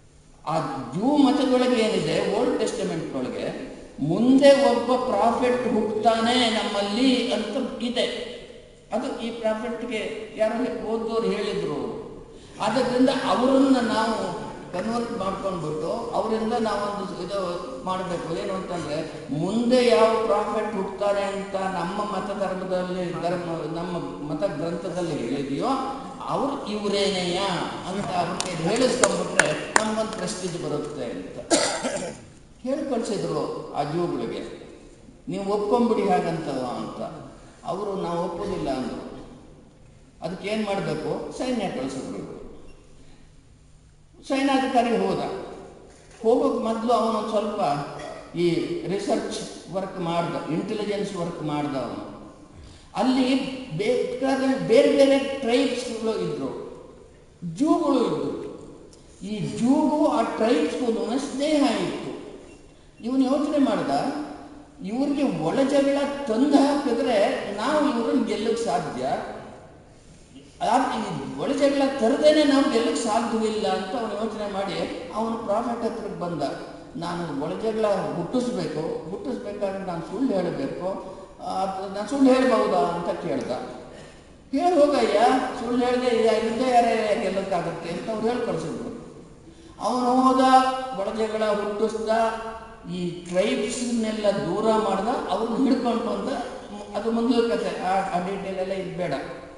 ಆ ಜೂ ಮತದೊಳಗೆ ಏನಿದೆ ಓಲ್ಡ್ ಟೆಸ್ಟಮೆಂಟ್ ಒಳಗೆ ಮುಂದೆ ಒಬ್ಬ ಪ್ರಾಫಿಟ್ ಹುಟ್ಟುತ್ತಾನೆ ನಮ್ಮಲ್ಲಿ ಅಂತ ಇದೆ ಅದು ಈ ಪ್ರಾಫಿಟ್ಗೆ ಯಾರು ಓದೋರು ಹೇಳಿದ್ರು ಆದ್ದರಿಂದ ಅವರನ್ನ ನಾವು ಕನ್ವರ್ಟ್ ಮಾಡ್ಕೊಂಡ್ಬಿಟ್ಟು ಅವರಿಂದ ನಾವೊಂದು ಇದು ಮಾಡಬೇಕು ಏನು ಅಂತಂದ್ರೆ ಮುಂದೆ ಯಾವ ಪ್ರಾಫಿಟ್ ಹುಟ್ಟುತ್ತಾರೆ ಅಂತ ನಮ್ಮ ಮತ ಧರ್ಮದಲ್ಲಿ ಧರ್ಮ ನಮ್ಮ ಮತ ಗ್ರಂಥದಲ್ಲಿ ಹೇಳಿದೆಯೋ ಅವ್ರು ಇವರೇನೆಯ ಅಂತ ಅವ್ರಿಗೆ ಹೇಳಿಸ್ಕೊಂಡ್ಬಿಟ್ರೆ ನಮ್ಗೊಂದು ಪ್ರೆಸ್ಟೀಜ್ ಬರುತ್ತೆ ಅಂತ ಹೇಳಿ ಕಳಿಸಿದ್ರು ಆ ಜೂಗಳಿಗೆ ನೀವು ಒಪ್ಕೊಂಬಿಡಿ ಹಾಗಂತವ ಅಂತ ಅವರು ನಾವು ಒಪ್ಪೋದಿಲ್ಲ ಅಂದರು ಅದಕ್ಕೆ ಏನು ಮಾಡಬೇಕು ಸೈನ್ಯ ಕಳಿಸಿದ್ರು ಇವ್ರು. ಸೈನ್ಯಾಧಿಕಾರಿ ಹೋದ ಹೋಗೋಕೆ ಮೊದಲು ಅವನು ಸ್ವಲ್ಪ ಈ ರಿಸರ್ಚ್ ವರ್ಕ್ ಮಾಡ್ದ ಇಂಟೆಲಿಜೆನ್ಸ್ ವರ್ಕ್ ಮಾಡ್ದ ಅವನು ಅಲ್ಲಿ ಬೇಕಾದ ಬೇರೆ ಬೇರೆ ಟ್ರೈಬ್ಸ್ಗಳು ಇದ್ರು ಜೂಗಳು ಇದ್ರು ಈ ಜೂಗೂ ಆ ಟ್ರೈಬ್ಸ್ಗೂ ಸ್ನೇಹ ಇತ್ತು ಇವನು ಯೋಚನೆ ಮಾಡ್ದ ಇವ್ರಿಗೆ ಒಳ ಜಗಳ ತಂದು ಹಾಕಿದ್ರೆ ನಾವು ಇವ್ರನ್ನ ಗೆಲ್ಲಕ್ಕೆ ಸಾಧ್ಯ ಆದ್ರೆ ಈ ಒಳ ಜಗಳ ತರದೇನೆ ನಾವು ಗೆಲ್ಲಕ್ಕೆ ಸಾಧ್ಯವಿಲ್ಲ ಅಂತ ಅವನು ಯೋಚನೆ ಮಾಡಿ ಅವನು ಪ್ರಾಫಿಟ್ ಹತ್ರಕ್ಕೆ ಬಂದ ನಾನು ಒಳ ಜಗಳ ಹುಟ್ಟಿಸ್ಬೇಕು ಹುಟ್ಟಿಸ್ಬೇಕಾದ್ರೆ ನಾನು ಸುಳ್ಳು ಹೇಳಬೇಕು ನಾನು ಸುಳ್ಳು ಹೇಳ್ಬಹುದಾ ಅಂತ ಕೇಳ್ದ ಹೇಳಿ ಹೋಗಯ್ಯ ಸುಳ್ಳು ಹೇಳಿದೆ ಹಿಂದೆ ಯಾರೇ ಗೆಲ್ಲಕ್ಕಾಗತ್ತೆ ಅಂತ ಅವ್ರು ಹೇಳಿ ಕಳಿಸಿದ್ರು ಅವನು ಹೋದ ಒಳ ಜಗಳ ಹುಟ್ಟಿಸ್ದ ಈ ಟ್ರೈಬ್ಸ್ನೆಲ್ಲ ದೂರ ಮಾಡ್ದ ಅವ್ರನ್ನ ಹಿಡ್ಕೊಂಡು ಬಂದ ಮ್- ಅದು ಮುಂದಿನ ಕತೆ ಆ ಆ ಡೀಟೇಲ್ ಎಲ್ಲ ಇದು ಬೇಡ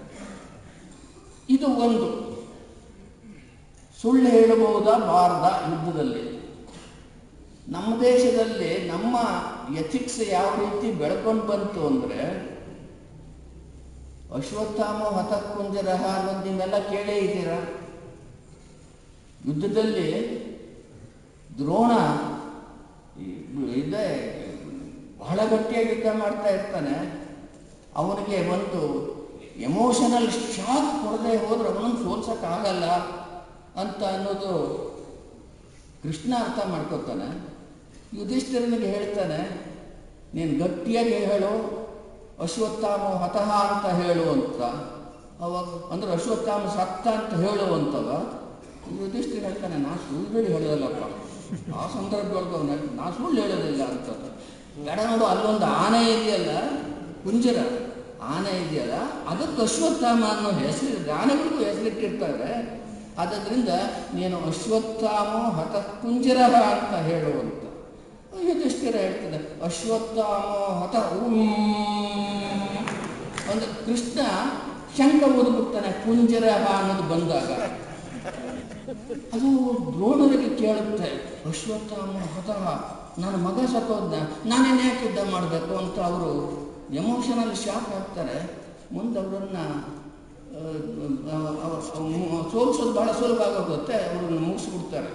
ಇದು ಒಂದು ಸುಳ್ಳು ಹೇಳಬಹುದಾ ಬಾರ್ದ ಯುದ್ಧದಲ್ಲಿ ನಮ್ಮ ದೇಶದಲ್ಲಿ ನಮ್ಮ ಎಥಿಕ್ಸ್ ಯಾವ ರೀತಿ ಬೆಳ್ಕೊಂಡು ಬಂತು ಅಂದ್ರೆ ಅಶ್ವತ್ಥಾಮ ಹತಕುಂಜರಹ ಅನ್ನೋದು ನೀವೆಲ್ಲ ಕೇಳೇ ಇದ್ದೀರಾ ಯುದ್ಧದಲ್ಲಿ ದ್ರೋಣ ಈ- ಇದೆ ಬಹಳ ಗಟ್ಟಿಯಾಗಿ ಯುದ್ಧ ಮಾಡ್ತಾ ಇರ್ತಾನೆ ಅವನಿಗೆ ಒಂದು ಎಮೋಷನಲ್ ಶಾಕ್ ಕೊಡದೆ ಹೋದ್ರೆ ಅವನನ್ನು ಸೋಲ್ಸಕ್ಕಾಗಲ್ಲ ಅಂತ ಅನ್ನೋದು ಕೃಷ್ಣ ಅರ್ಥ ಮಾಡ್ಕೋತಾನೆ ಯುಧಿಷ್ಠಿರನಿಗೆ ಹೇಳ್ತಾನೆ ನೀನು ಗಟ್ಟಿಯಾಗಿ ಹೇಳು ಅಶ್ವತ್ಥಾಮ ಹತಃ ಅಂತ ಹೇಳು ಅಂತ ಅವಾಗ ಅಂದ್ರೆ ಅಶ್ವತ್ಥಾಮ ಸತ್ತ ಅಂತ ಹೇಳು ಅಂತವ ಯುಧಿಷ್ಠಿರ ಹೇಳ್ತಾನೆ ನಾ ಸುಳ್ಳು ಹೇಳಿ ಹೇಳೋದಲ್ಲಪ್ಪ ಆ ಸಂದರ್ಭದೊಳಗೆ ಅವನ ನಾ ಸುಳ್ಳು ಹೇಳೋದಿಲ್ಲ ಅಂತ ಬೇಡ ನೋಡು ಅಲ್ಲೊಂದು ಆನೆ ಇದೆಯಲ್ಲ ಕುಂಜರ ಆನೆ ಇದೆಯಲ್ಲ ಅದಕ್ಕೆ ಅಶ್ವತ್ಥಾಮ ಅನ್ನೋ ಹೆಸರು ಆನೆಗಳಿಗೂ ಹೆಸರಿಟ್ಟಿರ್ತಾರೆ ಆದ್ದರಿಂದ ನೀನು ಅಶ್ವತ್ಥಾಮೋ ಹತ ಕುಂಜರ ಅಂತ ಹೇಳು ಅಂತ ಯುಧಿಷ್ಠಿರ ಹೇಳ್ತದೆ ಅಶ್ವತ್ಥಾಮೋ ಹತ ಊಂ ಅಂದ್ರೆ ಕೃಷ್ಣ ಶಂಕ ಓದ್ಬಿಡ್ತಾನೆ ಕುಂಜರ ಅನ್ನೋದು ಬಂದಾಗ ಅದು ದ್ರೋಣರಿಗೆ ಕೇಳುತ್ತೆ ಅಶ್ವತ್ಥಾಮ ಹತಃ ನನ್ನ ಮಗ ಸತ್ತೋದ್ನ ನಾನೇನು ಯಾಕೆ ಯುದ್ಧ ಮಾಡಬೇಕು ಅಂತ ಅವರು ಎಮೋಷನಲ್ ಶಾಕ್ ಆಗ್ತಾರೆ ಮುಂದೆ ಅವರನ್ನ ಸೋಲ್ಸೋದು ಬಹಳ ಸುಲಭ ಆಗೋಗುತ್ತೆ ಅವ್ರನ್ನ ಮುಗಿಸ್ಬಿಡ್ತಾರೆ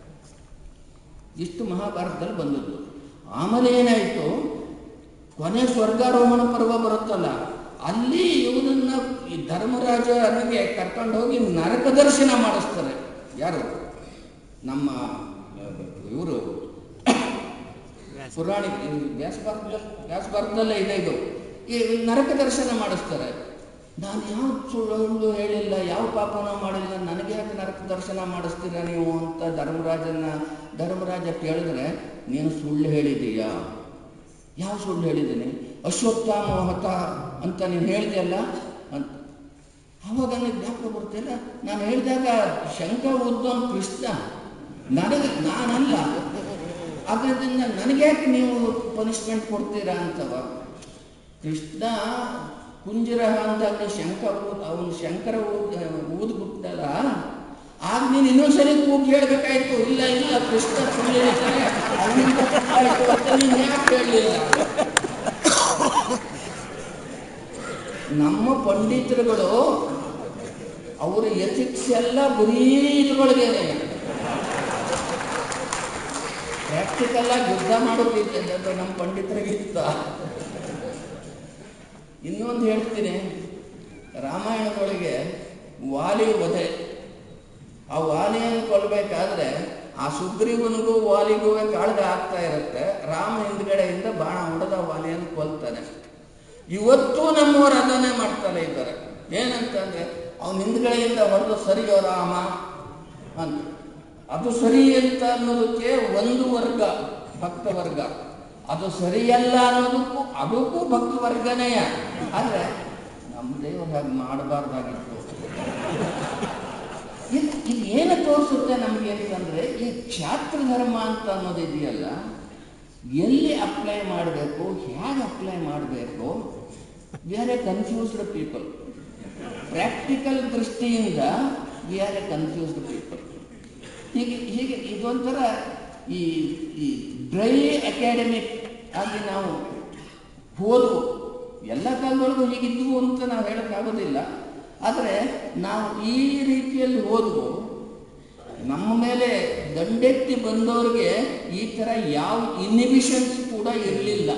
ಇಷ್ಟು ಮಹಾಭಾರತದಲ್ಲಿ ಬಂದದ್ದು ಆಮೇಲೆ ಏನಾಯಿತು ಕೊನೆ ಸ್ವರ್ಗಾರೋಹಣ ಪರ್ವ ಬರುತ್ತಲ್ಲ ಅಲ್ಲಿ ಇವನನ್ನ ಈ ಧರ್ಮರಾಜನಿಗೆ ಕರ್ಕೊಂಡು ಹೋಗಿ ನರಕ ದರ್ಶನ ಮಾಡಿಸ್ತಾರೆ ಯಾರು ನಮ್ಮ ಇವರು ಪುರಾಣಿ ವ್ಯಾಸಭಾರತ ವ್ಯಾಸಭಾರತದಲ್ಲೇ ಇದೆ ಇದು ಈ ನರಕ ದರ್ಶನ ಮಾಡಿಸ್ತಾರೆ ನಾನು ಯಾವ ಸುಳ್ಳು ಹೇಳಿಲ್ಲ ಯಾವ ಪಾಪನ ಮಾಡಿಲ್ಲ ನನಗೆ ಯಾಕೆ ನರಕ ದರ್ಶನ ಮಾಡಿಸ್ತೀರಾ ನೀವು ಅಂತ ಧರ್ಮರಾಜನ ಧರ್ಮರಾಜ ಕೇಳಿದ್ರೆ ನೀನು ಸುಳ್ಳು ಹೇಳಿದೀಯಾ ಯಾವ ಸುಳ್ಳು ಹೇಳಿದ್ದೀನಿ ಅಶ್ವತ್ಥಾಮ ಹತ ಅಂತ ನೀನು ಹೇಳಿದೆಯಲ್ಲ ಅಂತ ಅವಾಗ ನನಗೆ ಜ್ಞಾಪಕ ಬರ್ತಿಲ್ಲ ನಾನು ಹೇಳಿದಾಗ ಶಂಕ ಉದ್ದವನ್ ಕೃಷ್ಣ ನನಗೆ ನಾನಲ್ಲ ಅದರಿಂದ ನನಗೆ ಯಾಕೆ ನೀವು ಪನಿಷ್ಮೆಂಟ್ ಕೊಡ್ತೀರಾ ಅಂತವ ಕೃಷ್ಣ ಕುಂಜರ ಅಂದಾಗ ಶಂಕ ಊದ್ ಅವನು ಶಂಕರ ಊದ್ ಊದ್ಬಿಟ್ಟಲ್ಲ ಆಗ ನೀನು ಇನ್ನೊಂದ್ಸರಿ ಕೂಗಿ ಹೇಳ್ಬೇಕಾಯ್ತು ಇಲ್ಲ ಇಲ್ಲ ಕೃಷ್ಣ ಸುಳ್ಳು ಹೇಳ್ತಾನೆ ಅವನಿಂದ ತಪ್ಪಾಯ್ತು ಅಂತ ನೀನು ಯಾಕೆ ಹೇಳಲಿಲ್ಲ ನಮ್ಮ ಪಂಡಿತರುಗಳು ಅವರ ಎಥಿಕ್ಸ್ ಎಲ್ಲ ಬರೀ ಇದ್ರೊಳಗೇನೆ ಪ್ರಾಕ್ಟಿಕಲ್ ಆಗಿ ಯುದ್ಧ ಮಾಡೋದಿದೆ ಅದು ನಮ್ಮ ಪಂಡಿತರಿಗೆ ಇತ್ತ ಇನ್ನೊಂದು ಹೇಳ್ತೀನಿ ರಾಮಾಯಣದೊಳಗೆ ವಾಲಿ ವಧೆ ಆ ವಾಲಿಯನ್ನು ಕೊಲ್ಲಬೇಕಾದ್ರೆ ಆ ಸುಗ್ರೀವನಿಗೂ ವಾಲಿಗೂ ಕಾಳ್ಗ ಆಗ್ತಾ ಇರುತ್ತೆ ರಾಮ ಹಿಂದ್ಗಡೆಯಿಂದ ಬಾಣ ಹೊಡೆದ ವಾಲಿಯನ್ನು ಕೊಲ್ತಾನೆ ಇವತ್ತು ನಮ್ಮವರು ಅದನ್ನೇ ಮಾಡ್ತಾನೆ ಇದ್ದಾರೆ ಏನಂತಂದ್ರೆ ಅವನ ಹಿಂದ್ಗಡೆಯಿಂದ ಹೊಡೆದು ಸರಿಯೋ ರಾಮ ಅಂತ ಅದು ಸರಿ ಅಂತ ಅನ್ನೋದಕ್ಕೆ ಒಂದು ವರ್ಗ ಭಕ್ತ ವರ್ಗ ಅದು ಸರಿಯಲ್ಲ ಅನ್ನೋದಕ್ಕೂ ಅದಕ್ಕೂ ಭಕ್ತ ವರ್ಗನೆಯ ಆದ್ರೆ ನಮ್ಮ ದೇವರು ಹಾಗೆ ಮಾಡಬಾರ್ದಾಗಿತ್ತು ಇದು ಇದು ಏನು ತೋರಿಸುತ್ತೆ ನಮಗೆ ಅಂತಂದ್ರೆ ಈ ಕ್ಷಾತ್ರ ಧರ್ಮ ಅಂತ ಅನ್ನೋದು ಇದೆಯಲ್ಲ ಎಲ್ಲಿ ಅಪ್ಲೈ ಮಾಡಬೇಕು ಹೇಗೆ ಅಪ್ಲೈ ಮಾಡಬೇಕು we are a confused people practical ದೃಷ್ಟಿಯಿಂದ we are a confused people ಹೀಗೆ ಹೀಗೆ ಇದೊಂಥರ ಈ ಈ ಡ್ರೈ ಅಕಾಡೆಮಿಕ್ ಆಗಿ ನಾವು ಹೋದು ಎಲ್ಲ ಕಾಲದೊಳಗೂ ಹೀಗಿದ್ವು ಅಂತ ನಾವು ಹೇಳೋಕ್ಕಾಗೋದಿಲ್ಲ ಆದರೆ ನಾವು ಈ ರೀತಿಯಲ್ಲಿ ಹೋದ್ವು ನಮ್ಮ ಮೇಲೆ ದಂಡೆತ್ತಿ ಬಂದವರಿಗೆ ಈ ಥರ ಯಾವ ಇನ್ಹಿಬಿಷನ್ಸ್ ಕೂಡ ಇರಲಿಲ್ಲ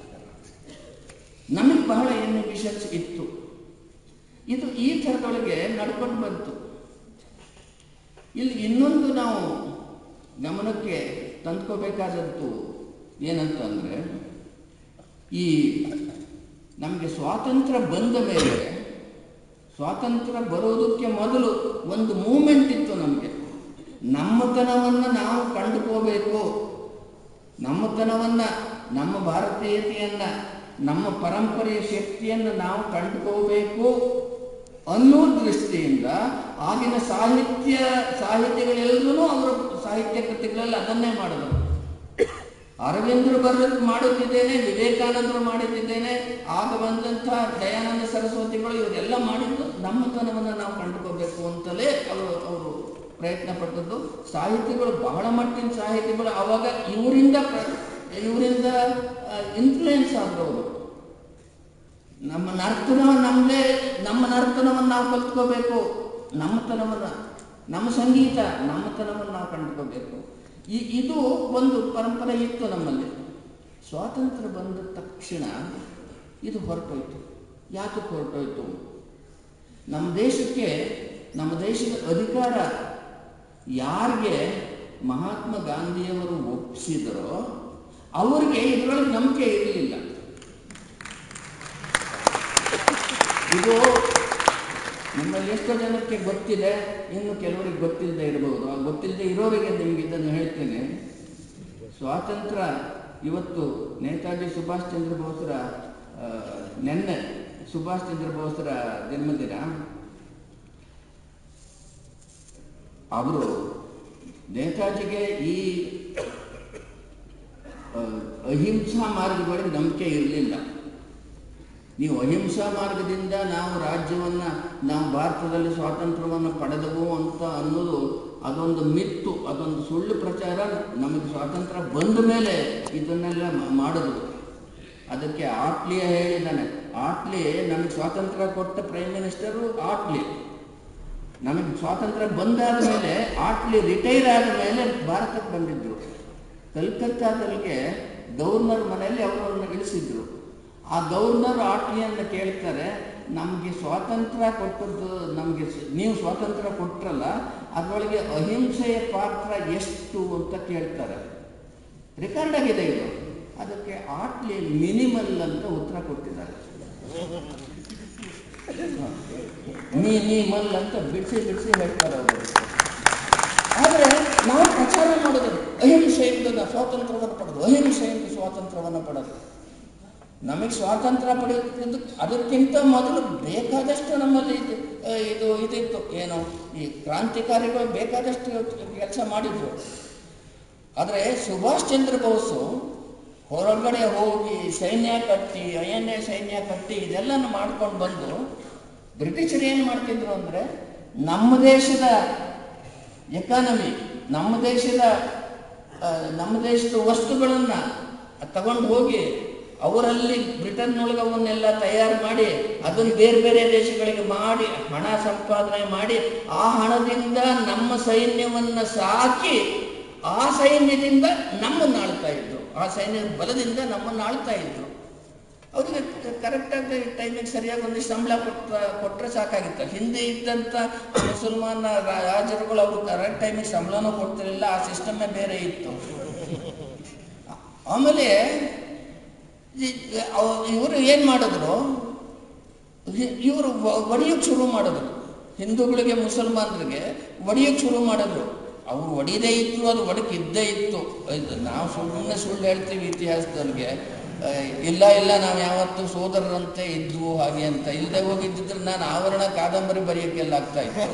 ನಮಗೆ ಬಹಳ ಇನ್ಹಿಬಿಷನ್ಸ್ ಇತ್ತು ಇದು ಈ ಥರದೊಳಗೆ ನಡ್ಕೊಂಡು ಬಂತು ಇಲ್ಲಿ ಇನ್ನೊಂದು ನಾವು ಗಮನಕ್ಕೆ ತಂದ್ಕೋಬೇಕಾದದ್ದು ಏನಂತಂದ್ರೆ ಈ ನಮಗೆ ಸ್ವಾತಂತ್ರ್ಯ ಬಂದ ಮೇಲೆ ಸ್ವಾತಂತ್ರ್ಯ ಬರೋದಕ್ಕೆ ಮೊದಲು ಒಂದು ಮೂಮೆಂಟ್ ಇತ್ತು ನಮಗೆ ನಮ್ಮತನವನ್ನು ನಾವು ಕಂಡುಕೋಬೇಕು ನಮ್ಮತನವನ್ನು ನಮ್ಮ ಭಾರತೀಯತೆಯನ್ನ ನಮ್ಮ ಪರಂಪರೆಯ ಶಕ್ತಿಯನ್ನು ನಾವು ಕಂಡುಕೋಬೇಕು ಅನ್ನೋ ದೃಷ್ಟಿಯಿಂದ ಆಗಿನ ಸಾಹಿತ್ಯ ಸಾಹಿತ್ಯಗಳೆಲ್ಲರೂ ಅವರ ಸಾಹಿತ್ಯ ಕೃತಿಗಳಲ್ಲಿ ಅದನ್ನೇ ಮಾಡಿದರು ಅರವಿಂದರು ಬರೆದು ಮಾಡುತ್ತಿದ್ದೇನೆ ವಿವೇಕಾನಂದರು ಮಾಡುತ್ತಿದ್ದೇನೆ ಆಗ ಬಂದಂಥ ದಯಾನಂದ ಸರಸ್ವತಿಗಳು ಇವರೆಲ್ಲ ಮಾಡಿದ್ದು ನಮ್ಮತನವನ್ನು ನಾವು ಕಂಡುಕೋಬೇಕು ಅಂತಲೇ ಅವರು ಅವರು ಪ್ರಯತ್ನ ಪಟ್ಟದ್ದು ಸಾಹಿತಿಗಳು ಬಹಳ ಮಟ್ಟಿನ ಸಾಹಿತಿಗಳು ಅವಾಗ ಇವರಿಂದ ಪ್ರ- ಇವರಿಂದ ಇನ್ಫ್ಲೂಯೆನ್ಸ್ ಆದವರು ನಮ್ಮ ನರ್ತನ ನಮ್ಮದೇ ನಮ್ಮ ನರ್ತನವನ್ನು ನಾವು ಕಲ್ತ್ಕೋಬೇಕು ನಮ್ಮತನವನ್ನು ನಮ್ಮ ಸಂಗೀತ ನಮ್ಮತನವನ್ನು ನಾವು ಕಂಡುಕೋಬೇಕು ಈ ಇದು ಒಂದು ಪರಂಪರೆ ಇತ್ತು ನಮ್ಮಲ್ಲಿ ಸ್ವಾತಂತ್ರ್ಯ ಬಂದ ತಕ್ಷಣ ಇದು ಹೊರಟೋಯ್ತು ಯಾಕೆ ಹೊರಟೋಯ್ತು ನಮ್ಮ ದೇಶಕ್ಕೆ ನಮ್ಮ ದೇಶದ ಅಧಿಕಾರ ಯಾರಿಗೆ ಮಹಾತ್ಮ ಗಾಂಧಿಯವರು ಒಪ್ಪಿಸಿದರೋ ಅವರಿಗೆ ಇದರೊಳಗೆ ನಂಬಿಕೆ ಇರಲಿಲ್ಲ ಇದು ನಿಮ್ಮಲ್ಲಿ ಎಷ್ಟೋ ಜನಕ್ಕೆ ಗೊತ್ತಿದೆ ಇನ್ನು ಕೆಲವರಿಗೆ ಗೊತ್ತಿಲ್ಲದೆ ಇರಬಹುದು ಆ ಗೊತ್ತಿಲ್ಲದೆ ಇರೋರಿಗೆ ನಿಮ್ಗೆ ಇದನ್ನು ಹೇಳ್ತೇನೆ ಸ್ವಾತಂತ್ರ್ಯ ಇವತ್ತು ನೇತಾಜಿ ಸುಭಾಷ್ ಚಂದ್ರ ಬೋಸ್ರ ಆ, ನೆನ್ನೆ ಸುಭಾಷ್ ಚಂದ್ರ ಬೋಸ್ರ ಜನ್ಮದಿನ ಅವರು ನೇತಾಜಿಗೆ ಈ ಆ, ಅಹಿಂಸಾ ಮಾರ್ಗಗಳಿಗೆ ನಂಬಿಕೆ ಇರಲಿಲ್ಲ ನೀವು ಅಹಿಂಸಾ ಮಾರ್ಗದಿಂದ ನಾವು ರಾಜ್ಯವನ್ನ ನಾವು ಭಾರತದಲ್ಲಿ ಸ್ವಾತಂತ್ರ್ಯವನ್ನು ಪಡೆದವು ಅಂತ ಅನ್ನೋದು ಅದೊಂದು ಮಿತ್ತು ಅದೊಂದು ಸುಳ್ಳು ಪ್ರಚಾರ ನಮಗೆ ಸ್ವಾತಂತ್ರ್ಯ ಬಂದ ಮೇಲೆ ಇದನ್ನೆಲ್ಲ ಮ- ಮಾಡಿದ್ರು ಅದಕ್ಕೆ ಆಟ್ಲಿಯ ಹೇಳಿದ್ದಾನೆ ಆಟ್ಲಿ ನಮಗೆ ಸ್ವಾತಂತ್ರ್ಯ ಕೊಟ್ಟ ಪ್ರೈಮ್ ಮಿನಿಸ್ಟರು ಆಟ್ಲಿ ನಮಗೆ ಸ್ವಾತಂತ್ರ್ಯ ಬಂದಾದ ಮೇಲೆ ಆಟ್ಲಿ ರಿಟೈರ್ ಆದ ಮೇಲೆ ಭಾರತಕ್ಕೆ ಬಂದಿದ್ರು ಕಲ್ಕತ್ತಾದಲ್ಲಿಗೆ ಗವರ್ನರ್ ಮನೆಯಲ್ಲಿ ಅವರನ್ನು ಇಳಿಸಿದ್ರು ಆ ಗವರ್ನರ್ ಆಟ್ಲಿಯನ್ನು ಕೇಳ್ತಾರೆ ನಮಗೆ ಸ್ವಾತಂತ್ರ್ಯ ಕೊಟ್ಟದ್ದು ನಮಗೆ ನೀವು ಸ್ವಾತಂತ್ರ್ಯ ಕೊಟ್ರಲ್ಲ ಅದರೊಳಗೆ ಅಹಿಂಸೆಯ ಪಾತ್ರ ಎಷ್ಟು ಅಂತ ಕೇಳ್ತಾರೆ ರೆಕಾರ್ಡ್ ಆಗಿದೆ ಇದು ಅದಕ್ಕೆ ಆಟ್ಲಿ ಮಿನಿಮಲ್ ಅಂತ ಉತ್ತರ ಕೊಟ್ಟಿದ್ದಾರೆ ಮಿನಿಮಲ್ ಅಂತ ಬಿಡಿಸಿ ಬಿಡಿಸಿ ಹೇಳ್ತಾರೆ ಅವರು ಆದರೆ ನಾವು ಪ್ರಚಾರ ಮಾಡಿದ್ರು ಅಹಿಂಸೆಯಿಂದ ಸ್ವಾತಂತ್ರ್ಯವನ್ನು ಪಡೆದು ಅಹಿಂಸೆಯಿಂದ ಸ್ವಾತಂತ್ರ್ಯವನ್ನು ಪಡೆದು ನಮಗೆ ಸ್ವಾತಂತ್ರ್ಯ ಪಡೆಯುತ್ತಿದ್ದು ಅದಕ್ಕಿಂತ ಮೊದಲು ಬೇಕಾದಷ್ಟು ನಮ್ಮಲ್ಲಿ ಇದು ಆ, ಇದು ಇದಿತ್ತು ಏನು ಈ ಕ್ರಾಂತಿಕಾರಿಗಳು ಬೇಕಾದಷ್ಟು ಕೆಲಸ ಮಾಡಿದ್ರು ಆದರೆ ಸುಭಾಷ್ ಚಂದ್ರ ಬೋಸು ಹೊರಗಡೆ ಹೋಗಿ ಸೈನ್ಯ ಕಟ್ಟಿ ಐಎನ್ಎ ಸೈನ್ಯ ಕಟ್ಟಿ ಇದೆಲ್ಲನೂ ಮಾಡ್ಕೊಂಡು ಬಂದು ಬ್ರಿಟಿಷರು ಏನು ಮಾಡ್ತಿದ್ರು ಅಂದರೆ ನಮ್ಮ ದೇಶದ ಎಕಾನಮಿ ನಮ್ಮ ದೇಶದ ಆ, ನಮ್ಮ ದೇಶದ ವಸ್ತುಗಳನ್ನು ತಗೊಂಡು ಹೋಗಿ ಅವರಲ್ಲಿ ಬ್ರಿಟನ್ನೊಳಗೆ ಅವನ್ನೆಲ್ಲ ತಯಾರು ಮಾಡಿ ಅದನ್ನು ಬೇರೆ ಬೇರೆ ದೇಶಗಳಿಗೆ ಮಾಡಿ ಹಣ ಸಂಪಾದನೆ ಮಾಡಿ ಆ ಹಣದಿಂದ ನಮ್ಮ ಸೈನ್ಯವನ್ನು ಸಾಕಿ ಆ ಸೈನ್ಯದಿಂದ ನಮ್ಮನ್ನು ಆಳ್ತಾ ಇದ್ರು ಆ ಸೈನ್ಯದ ಬಲದಿಂದ ನಮ್ಮನ್ನು ಆಳ್ತಾ ಇದ್ರು ಅವ್ರಿಗೆ ಕರೆಕ್ಟಾಗಿ ಟೈಮಿಗೆ ಸರಿಯಾಗಿ ಒಂದಿಷ್ಟು ಸಂಬಳ ಕೊಟ್ಟ ಕೊಟ್ಟರೆ ಸಾಕಾಗಿತ್ತು ಹಿಂದೆ ಇದ್ದಂಥ ಮುಸಲ್ಮಾನ ರಾ- ರಾಜರುಗಳು ಅವರು ಕರೆಕ್ಟ್ ಟೈಮಿಗೆ ಸಂಬಳನೂ ಕೊಡ್ತಿರಲಿಲ್ಲ ಆ ಸಿಸ್ಟಮೇ ಬೇರೆ ಇತ್ತು ಆಮೇಲೆ ಇವರು ಏನು ಮಾಡಿದ್ರು ಇವರು ಒಡೆಯೋಕ್ಕೆ ಶುರು ಮಾಡಿದ್ರು ಹಿಂದೂಗಳಿಗೆ ಮುಸಲ್ಮಾನರಿಗೆ ಒಡೆಯೋಕ್ಕೆ ಶುರು ಮಾಡಿದ್ರು ಅವ್ರು ಹೊಡಿದೇ ಇದ್ರು ಅದು ಒಡಕ್ಕೆ ಇದ್ದೇ ಇತ್ತು ಇದು ನಾವು ಸುಮ್ಮನೆ ಸುಳ್ಳು ಹೇಳ್ತೀವಿ ಇತಿಹಾಸದವ್ರಿಗೆ ಆ, ಇಲ್ಲ ಇಲ್ಲ ನಾವು ಯಾವತ್ತೂ ಸೋದರರಂತೆ ಇದ್ವು ಹಾಗೆ ಅಂತ ಇಲ್ಲದೆ ಹೋಗಿದ್ದಿದ್ರೆ ನಾನು ಆವರಣ ಕಾದಂಬರಿ ಬರೆಯೋಕ್ಕೆಲ್ಲ ಆಗ್ತಾ ಇತ್ತು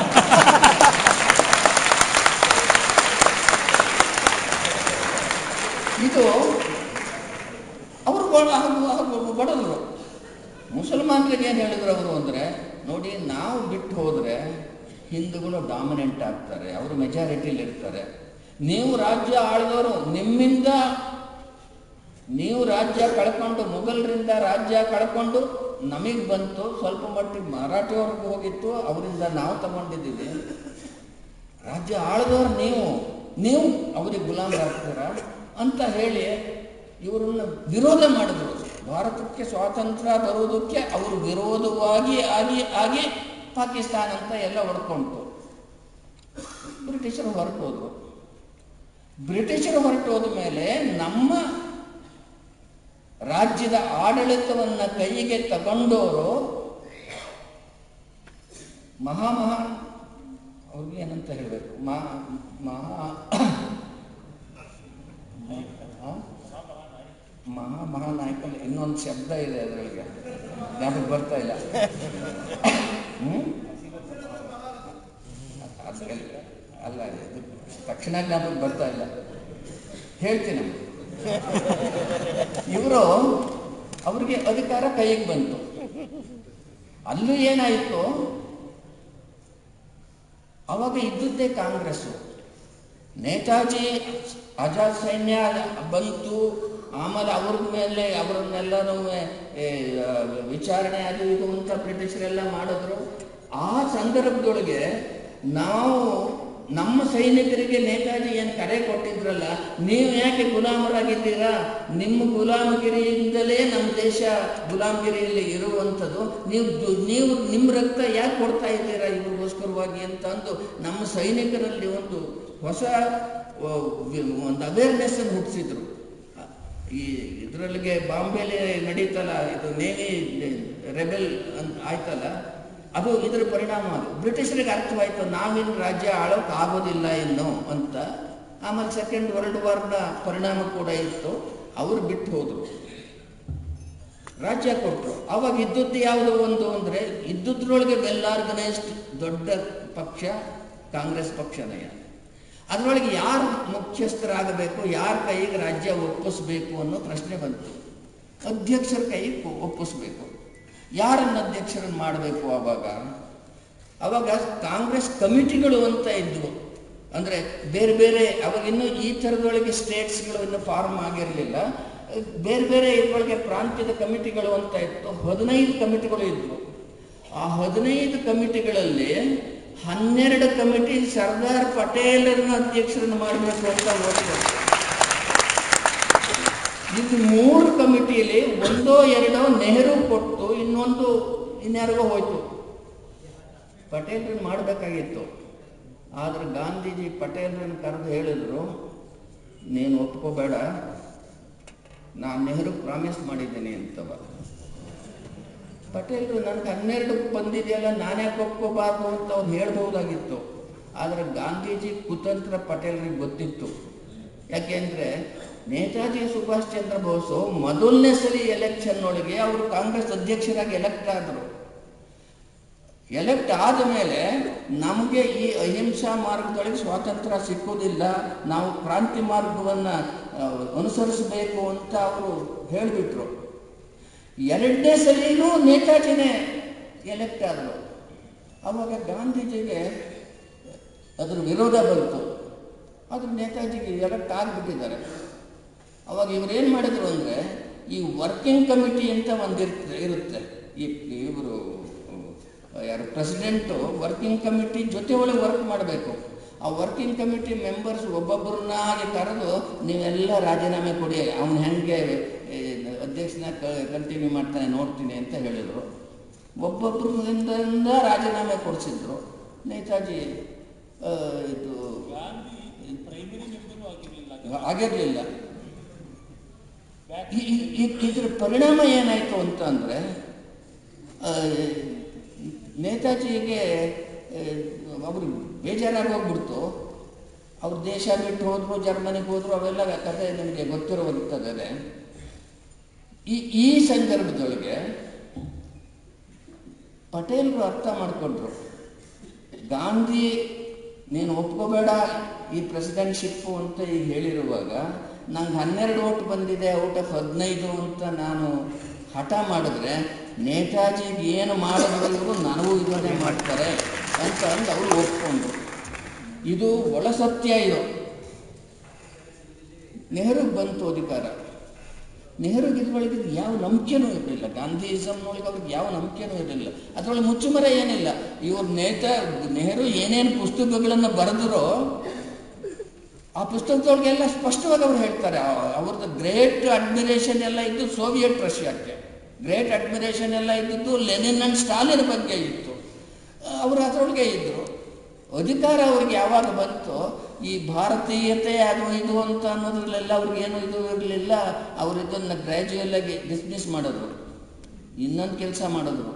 ಇದು ಅವರು ಬಡದರು ಮುಸಲ್ಮಾನರಿಗೆ ಏನು ಹೇಳಿದ್ರು ಅವರು ಅಂದರೆ ನೋಡಿ ನಾವು ಬಿಟ್ಟು ಹೋದರೆ ಹಿಂದೂಗಳು ಡಾಮಿನೆಂಟ್ ಆಗ್ತಾರೆ ಅವರು ಮೆಜಾರಿಟಿಲಿ ಇರ್ತಾರೆ ನೀವು ರಾಜ್ಯ ಆಳಿದವರು ನಿಮ್ಮಿಂದ ನೀವು ರಾಜ್ಯ ಕಳ್ಕೊಂಡು ಮುಘಲರಿಂದ ರಾಜ್ಯ ಕಳ್ಕೊಂಡು ನಮಗೆ ಬಂತು ಸ್ವಲ್ಪ ಮಟ್ಟಿಗೆ ಮರಾಠಿಯವ್ರಿಗೆ ಹೋಗಿತ್ತು ಅವರಿಂದ ನಾವು ತಗೊಂಡಿದ್ದೀವಿ ರಾಜ್ಯ ಆಳಿದವರು ನೀವು ನೀವು ಅವರಿಗೆ ಗುಲಾಮರಾಗ್ತೀರಾ ಅಂತ ಹೇಳಿ ಇವರನ್ನ ವಿರೋಧ ಮಾಡಿದ್ರು ಭಾರತಕ್ಕೆ ಸ್ವಾತಂತ್ರ್ಯ ಬರುವುದಕ್ಕೆ ಅವರು ವಿರೋಧವಾಗಿ ಆಗಿ ಆಗಿ ಪಾಕಿಸ್ತಾನ ಅಂತ ಎಲ್ಲ ಹೊಡ್ಕೊಂತು ಬ್ರಿಟಿಷರು ಹೊರಟೋದ್ರು ಬ್ರಿಟಿಷರು ಹೊರಟೋದ ಮೇಲೆ ನಮ್ಮ ರಾಜ್ಯದ ಆಡಳಿತವನ್ನ ಕೈಗೆ ತಗೊಂಡವರು ಮಹಾಮಹಾ ಅವ್ರಿಗೆ ಏನಂತ ಹೇಳಬೇಕು ಮಾ ಮಹಾ ಆ? ಮಹಾ ಮಹಾನಾಯಕ ಇನ್ನೊಂದು ಶಬ್ದ ಇದೆ ಅದರೊಳಗೆ ಜ್ಞಾಪಕ ಬರ್ತಾ ಇಲ್ಲ ಹ್ಮ್? ಅದ್- ಅಲ್ಲ ಇದು ತಕ್ಷಣ ಜ್ಞಾಪಕ ಬರ್ತಾ ಇಲ್ಲ ಹೇಳ್ತೀನಿ ಇವರು ಅವ್ರಿಗೆ ಅಧಿಕಾರ ಕೈಗೆ ಬಂತು ಅಲ್ಲೂ ಏನಾಯಿತು ಅವಾಗ ಇದ್ದದ್ದೇ ಕಾಂಗ್ರೆಸ್ಸು ನೇತಾಜಿ ಆಜಾದ್ ಸೈನ್ಯ ಬಂತು ಆಮೇಲೆ ಅವ್ರ ಮೇಲೆ ಅವರನ್ನೆಲ್ಲನೂ ವಿಚಾರಣೆ ಅದು ಇದು ಅಂತ ಬ್ರಿಟಿಷರೆಲ್ಲ ಮಾಡಿದ್ರು ಆ ಸಂದರ್ಭದೊಳಗೆ ನಾವು ನಮ್ಮ ಸೈನಿಕರಿಗೆ ನೇತಾಜಿ ಏನು ಕರೆ ಕೊಟ್ಟಿದ್ರಲ್ಲ ನೀವು ಯಾಕೆ ಗುಲಾಮರಾಗಿದ್ದೀರಾ ನಿಮ್ಮ ಗುಲಾಮಗಿರಿಯಿಂದಲೇ ನಮ್ಮ ದೇಶ ಗುಲಾಮಗಿರಿಯಲ್ಲಿ ಇರುವಂಥದ್ದು ನೀವು ದು- ನೀವು ನಿಮ್ಮ ರಕ್ತ ಯಾಕೆ ಕೊಡ್ತಾ ಇದ್ದೀರಾ ಇವ್ರಿಗೋಸ್ಕರವಾಗಿ ಅಂತ ಅಂದು ನಮ್ಮ ಸೈನಿಕರಲ್ಲಿ ಒಂದು ಹೊಸ ಆ, ವಿ- ಒಂದು ಅವೇರ್ನೆಸ್ ಅನ್ನು ಹುಟ್ಟಿಸಿದ್ರು ಈ ಇದರಲ್ಲಿಗೆ ಬಾಂಬೆಲಿ ನಡೀತಲ್ಲ ಇದು ನೇವಿ ರೆಬೆಲ್ ಅಂತ ಆಯ್ತಲ್ಲ ಅದು ಇದರ ಪರಿಣಾಮ ಅದು ಬ್ರಿಟಿಷರಿಗೆ ಅರ್ಥವಾಯ್ತು ನಾವಿನ್ನು ರಾಜ್ಯ ಆಳೋಕೆ ಆಗೋದಿಲ್ಲ ಇನ್ನು ಅಂತ ಆಮೇಲೆ ಸೆಕೆಂಡ್ ವರ್ಲ್ಡ್ ವಾರ್ನ ಪರಿಣಾಮ ಕೂಡ ಇತ್ತು ಅವರು ಬಿಟ್ಟು ಹೋದರು ರಾಜ್ಯ ಕೊಟ್ಟರು ಅವಾಗ ಇದ್ದದ್ದು ಯಾವುದು ಒಂದು ಅಂದರೆ ಇದ್ದುದ್ರೊಳಗೆ ವೆಲ್ ಆರ್ಗನೈಸ್ಡ್ ದೊಡ್ಡ ಪಕ್ಷ ಕಾಂಗ್ರೆಸ್ ಪಕ್ಷನೇ ಅದರೊಳಗೆ ಯಾರು ಮುಖ್ಯಸ್ಥರಾಗಬೇಕು ಯಾರ ಕೈಗೆ ರಾಜ್ಯ ಒಪ್ಪಿಸ್ಬೇಕು ಅನ್ನೋ ಪ್ರಶ್ನೆ ಬಂತು ಅಧ್ಯಕ್ಷರ ಕೈಗೆ ಒ- ಒಪ್ಪಿಸ್ಬೇಕು ಯಾರನ್ನು ಅಧ್ಯಕ್ಷರನ್ನು ಮಾಡಬೇಕು ಆವಾಗ ಅವಾಗ ಕಾಂಗ್ರೆಸ್ ಕಮಿಟಿಗಳು ಅಂತ ಇದ್ವು ಅಂದರೆ ಬೇರೆ ಬೇರೆ ಅವಾಗ ಇನ್ನೂ ಈ ಥರದೊಳಗೆ ಸ್ಟೇಟ್ಸ್ಗಳು ಇನ್ನೂ ಫಾರ್ಮ್ ಆಗಿರಲಿಲ್ಲ ಬೇರೆ ಬೇರೆ ಇದ್ರೊಳಗೆ ಪ್ರಾಂತ್ಯದ ಕಮಿಟಿಗಳು ಅಂತ ಇತ್ತು ಹದಿನೈದು ಕಮಿಟಿಗಳು ಇದ್ವು ಆ ಹದಿನೈದು ಕಮಿಟಿಗಳಲ್ಲಿ ಹನ್ನೆರಡು ಕಮಿಟಿ ಸರ್ದಾರ್ ಪಟೇಲರನ್ನ ಅಧ್ಯಕ್ಷರನ್ನು ಮಾಡಬೇಕು ಅಂತ ಹೋಗ್ತಾರೆ ಇದು ಮೂರು ಕಮಿಟಿಯಲ್ಲಿ ಒಂದೋ ಎರಡೋ ನೆಹರು ಕೊಟ್ಟು ಇನ್ನೊಂದು ಇನ್ಯಾರಿಗೋ ಹೋಯ್ತು ಪಟೇಲ್ರನ್ನ ಮಾಡಬೇಕಾಗಿತ್ತು ಆದ್ರೆ ಗಾಂಧೀಜಿ ಪಟೇಲ್ರನ್ನ ಕರೆದು ಹೇಳಿದ್ರು ನೀನು ಒಪ್ಕೋಬೇಡ ನಾನು ನೆಹರು ಪ್ರಾಮಿಸ್ ಮಾಡಿದ್ದೀನಿ ಅಂತವ ಪಟೇಲ್ರು ನನಗೆ ಹನ್ನೆರಡು ಬಂದಿದೆಯಲ್ಲ ನಾನ್ಯಾಕೆ ಒಪ್ಕೋಬಾರ್ದು ಅಂತ ಅವ್ರು ಹೇಳ್ಬಹುದಾಗಿತ್ತು ಆದರೆ ಗಾಂಧೀಜಿ ಕುತಂತ್ರ ಪಟೇಲ್ರಿಗೆ ಗೊತ್ತಿತ್ತು ಯಾಕೆಂದ್ರೆ ನೇತಾಜಿ ಸುಭಾಷ್ ಚಂದ್ರ ಬೋಸು ಮೊದಲನೇ ಸಲ ಎಲೆಕ್ಷನ್ ಒಳಗೆ ಅವರು ಕಾಂಗ್ರೆಸ್ ಅಧ್ಯಕ್ಷರಾಗಿ ಎಲೆಕ್ಟ್ ಆದರು ಎಲೆಕ್ಟ್ ಆದ ಮೇಲೆ ನಮಗೆ ಈ ಅಹಿಂಸಾ ಮಾರ್ಗದೊಳಗೆ ಸ್ವಾತಂತ್ರ್ಯ ಸಿಕ್ಕುವುದಿಲ್ಲ ನಾವು ಕ್ರಾಂತಿ ಮಾರ್ಗವನ್ನು ಅನುಸರಿಸಬೇಕು ಅಂತ ಅವರು ಹೇಳಿಬಿಟ್ರು ಎರಡನೇ ಸಲಿನೂ ನೇತಾಜಿನೇ ಎಲೆಕ್ಟ್ ಆದರು ಆವಾಗ ಗಾಂಧೀಜಿಗೆ ಅದ್ರ ವಿರೋಧ ಬಂತು ಆದ್ರೆ ನೇತಾಜಿಗೆ ಎಲೆಕ್ಟ್ ಆಗಿಬಿಟ್ಟಿದ್ದಾರೆ ಅವಾಗ ಇವ್ರೇನು ಮಾಡಿದ್ರು ಅಂದರೆ ಈ ವರ್ಕಿಂಗ್ ಕಮಿಟಿ ಅಂತ ಒಂದಿರುತ್ತೆ ಇರುತ್ತೆ ಈ ಇವರು ಯಾರು ಪ್ರೆಸಿಡೆಂಟು ವರ್ಕಿಂಗ್ ಕಮಿಟಿ ಜೊತೆ ಒಳಗೆ ವರ್ಕ್ ಮಾಡಬೇಕು ಆ ವರ್ಕಿಂಗ್ ಕಮಿಟಿ ಮೆಂಬರ್ಸ್ ಒಬ್ಬೊಬ್ಬರನ್ನಾಗಿ ಕರೆದು ನೀವೆಲ್ಲ ರಾಜೀನಾಮೆ ಕೊಡಿ ಅವನು ಹೆಂಗೆ ಏ, ಅಧ್ಯಕ್ಷನ ಕಂಟಿನ್ಯೂ ಮಾಡ್ತಾನೆ ನೋಡ್ತೀನಿ ಅಂತ ಹೇಳಿದರು ಒಬ್ಬೊಬ್ಬರಿಂದ ರಾಜೀನಾಮೆ ಕೊಡಿಸಿದ್ರು ನೇತಾಜಿ ಆ, ಇದು ಆಗಿರಲಿಲ್ಲ ಇದ್ರ ಪರಿಣಾಮ ಏನಾಯಿತು ಅಂತ ಅಂದರೆ ನೇತಾಜಿಗೆ ಅವರು ಬೇಜಾರಾಗಿ ಹೋಗ್ಬಿಡ್ತು ಅವ್ರು ದೇಶ ಬಿಟ್ಟು ಹೋದ್ರು ಜರ್ಮನಿಗೆ ಹೋದ್ರು ಅವೆಲ್ಲ ಕಥೆ ನಿಮಗೆ ಗೊತ್ತಿರುವಂಥದ್ದೇ ಈ ಈ ಸಂದರ್ಭದೊಳಗೆ ಪಟೇಲ್ರು ಅರ್ಥ ಮಾಡಿಕೊಂಡ್ರು ಗಾಂಧಿ ನೀನು ಒಪ್ಕೋಬೇಡ ಈ ಪ್ರೆಸಿಡೆಂಟ್ಶಿಪ್ಪು ಅಂತ ಈಗ ಹೇಳಿರುವಾಗ ನಂಗೆ ಹನ್ನೆರಡು ಓಟ್ ಬಂದಿದೆ ಔಟ್ ಆಫ್ ಹದಿನೈದು ಅಂತ ನಾನು ಹಠ ಮಾಡಿದ್ರೆ ನೇತಾಜಿಗೆ ಏನು ಮಾಡಿದ್ರು ಇವರು ನನಗೂ ಇದನ್ನೇ ಮಾಡ್ತಾರೆ ಅಂತ ಅಂದು ಅವರು ಒಪ್ಕೊಂಡ್ರು ಇದು ಒಳ ಸತ್ಯ ಇದು ನೆಹರುಗೆ ಬಂತು ಅಧಿಕಾರ ನೆಹರುಗೆ ಇದ್ರೊಳಗೆ ಯಾವ ನಂಬಿಕೆನೂ ಇರಲಿಲ್ಲ ಗಾಂಧಿಸಮ್ನೊಳಗೆ ಅವ್ರಿಗೆ ಯಾವ ನಂಬಿಕೆನೂ ಇರಲಿಲ್ಲ ಅದರೊಳಗೆ ಮುಚ್ಚುಮರೆ ಏನಿಲ್ಲ ಇವ್ರ ನೇತಾ ನೆಹರು ಏನೇನು ಪುಸ್ತಕಗಳನ್ನು ಬರೆದರೋ ಆ ಪುಸ್ತಕದೊಳಗೆಲ್ಲ ಸ್ಪಷ್ಟವಾಗಿ ಅವ್ರು ಹೇಳ್ತಾರೆ ಆ- ಅವ್ರದ್ದು ಗ್ರೇಟ್ ಅಡ್ಮಿರೇಷನ್ ಎಲ್ಲ ಇದ್ದು ಸೋವಿಯತ್ ರಷ್ಯಾಕ್ಕೆ ಗ್ರೇಟ್ ಅಡ್ಮಿರೇಷನ್ ಎಲ್ಲ ಇದ್ದಿದ್ದು ಲೆನಿನ್ ಅಂಡ್ ಸ್ಟಾಲಿನ್ ಬಗ್ಗೆ ಇತ್ತು ಅವರು ಅದರೊಳಗೆ ಇದ್ದರು ಅಧಿಕಾರ ಅವ್ರಿಗೆ ಯಾವಾಗ ಬಂತು ಈ ಭಾರತೀಯತೆ ಅದು ಇದು ಅಂತ ಅನ್ನೋದ್ರಲ್ಲೆಲ್ಲ ಅವ್ರಿಗೇನು ಇದು ಇರಲಿಲ್ಲ ಅವರು ಇದನ್ನು ಗ್ರ್ಯಾಜುಯಲ್ ಆಗಿ ಡಿಸ್ಮಿಸ್ ಮಾಡಿದ್ರು ಇನ್ನೊಂದು ಕೆಲಸ ಮಾಡಿದ್ರು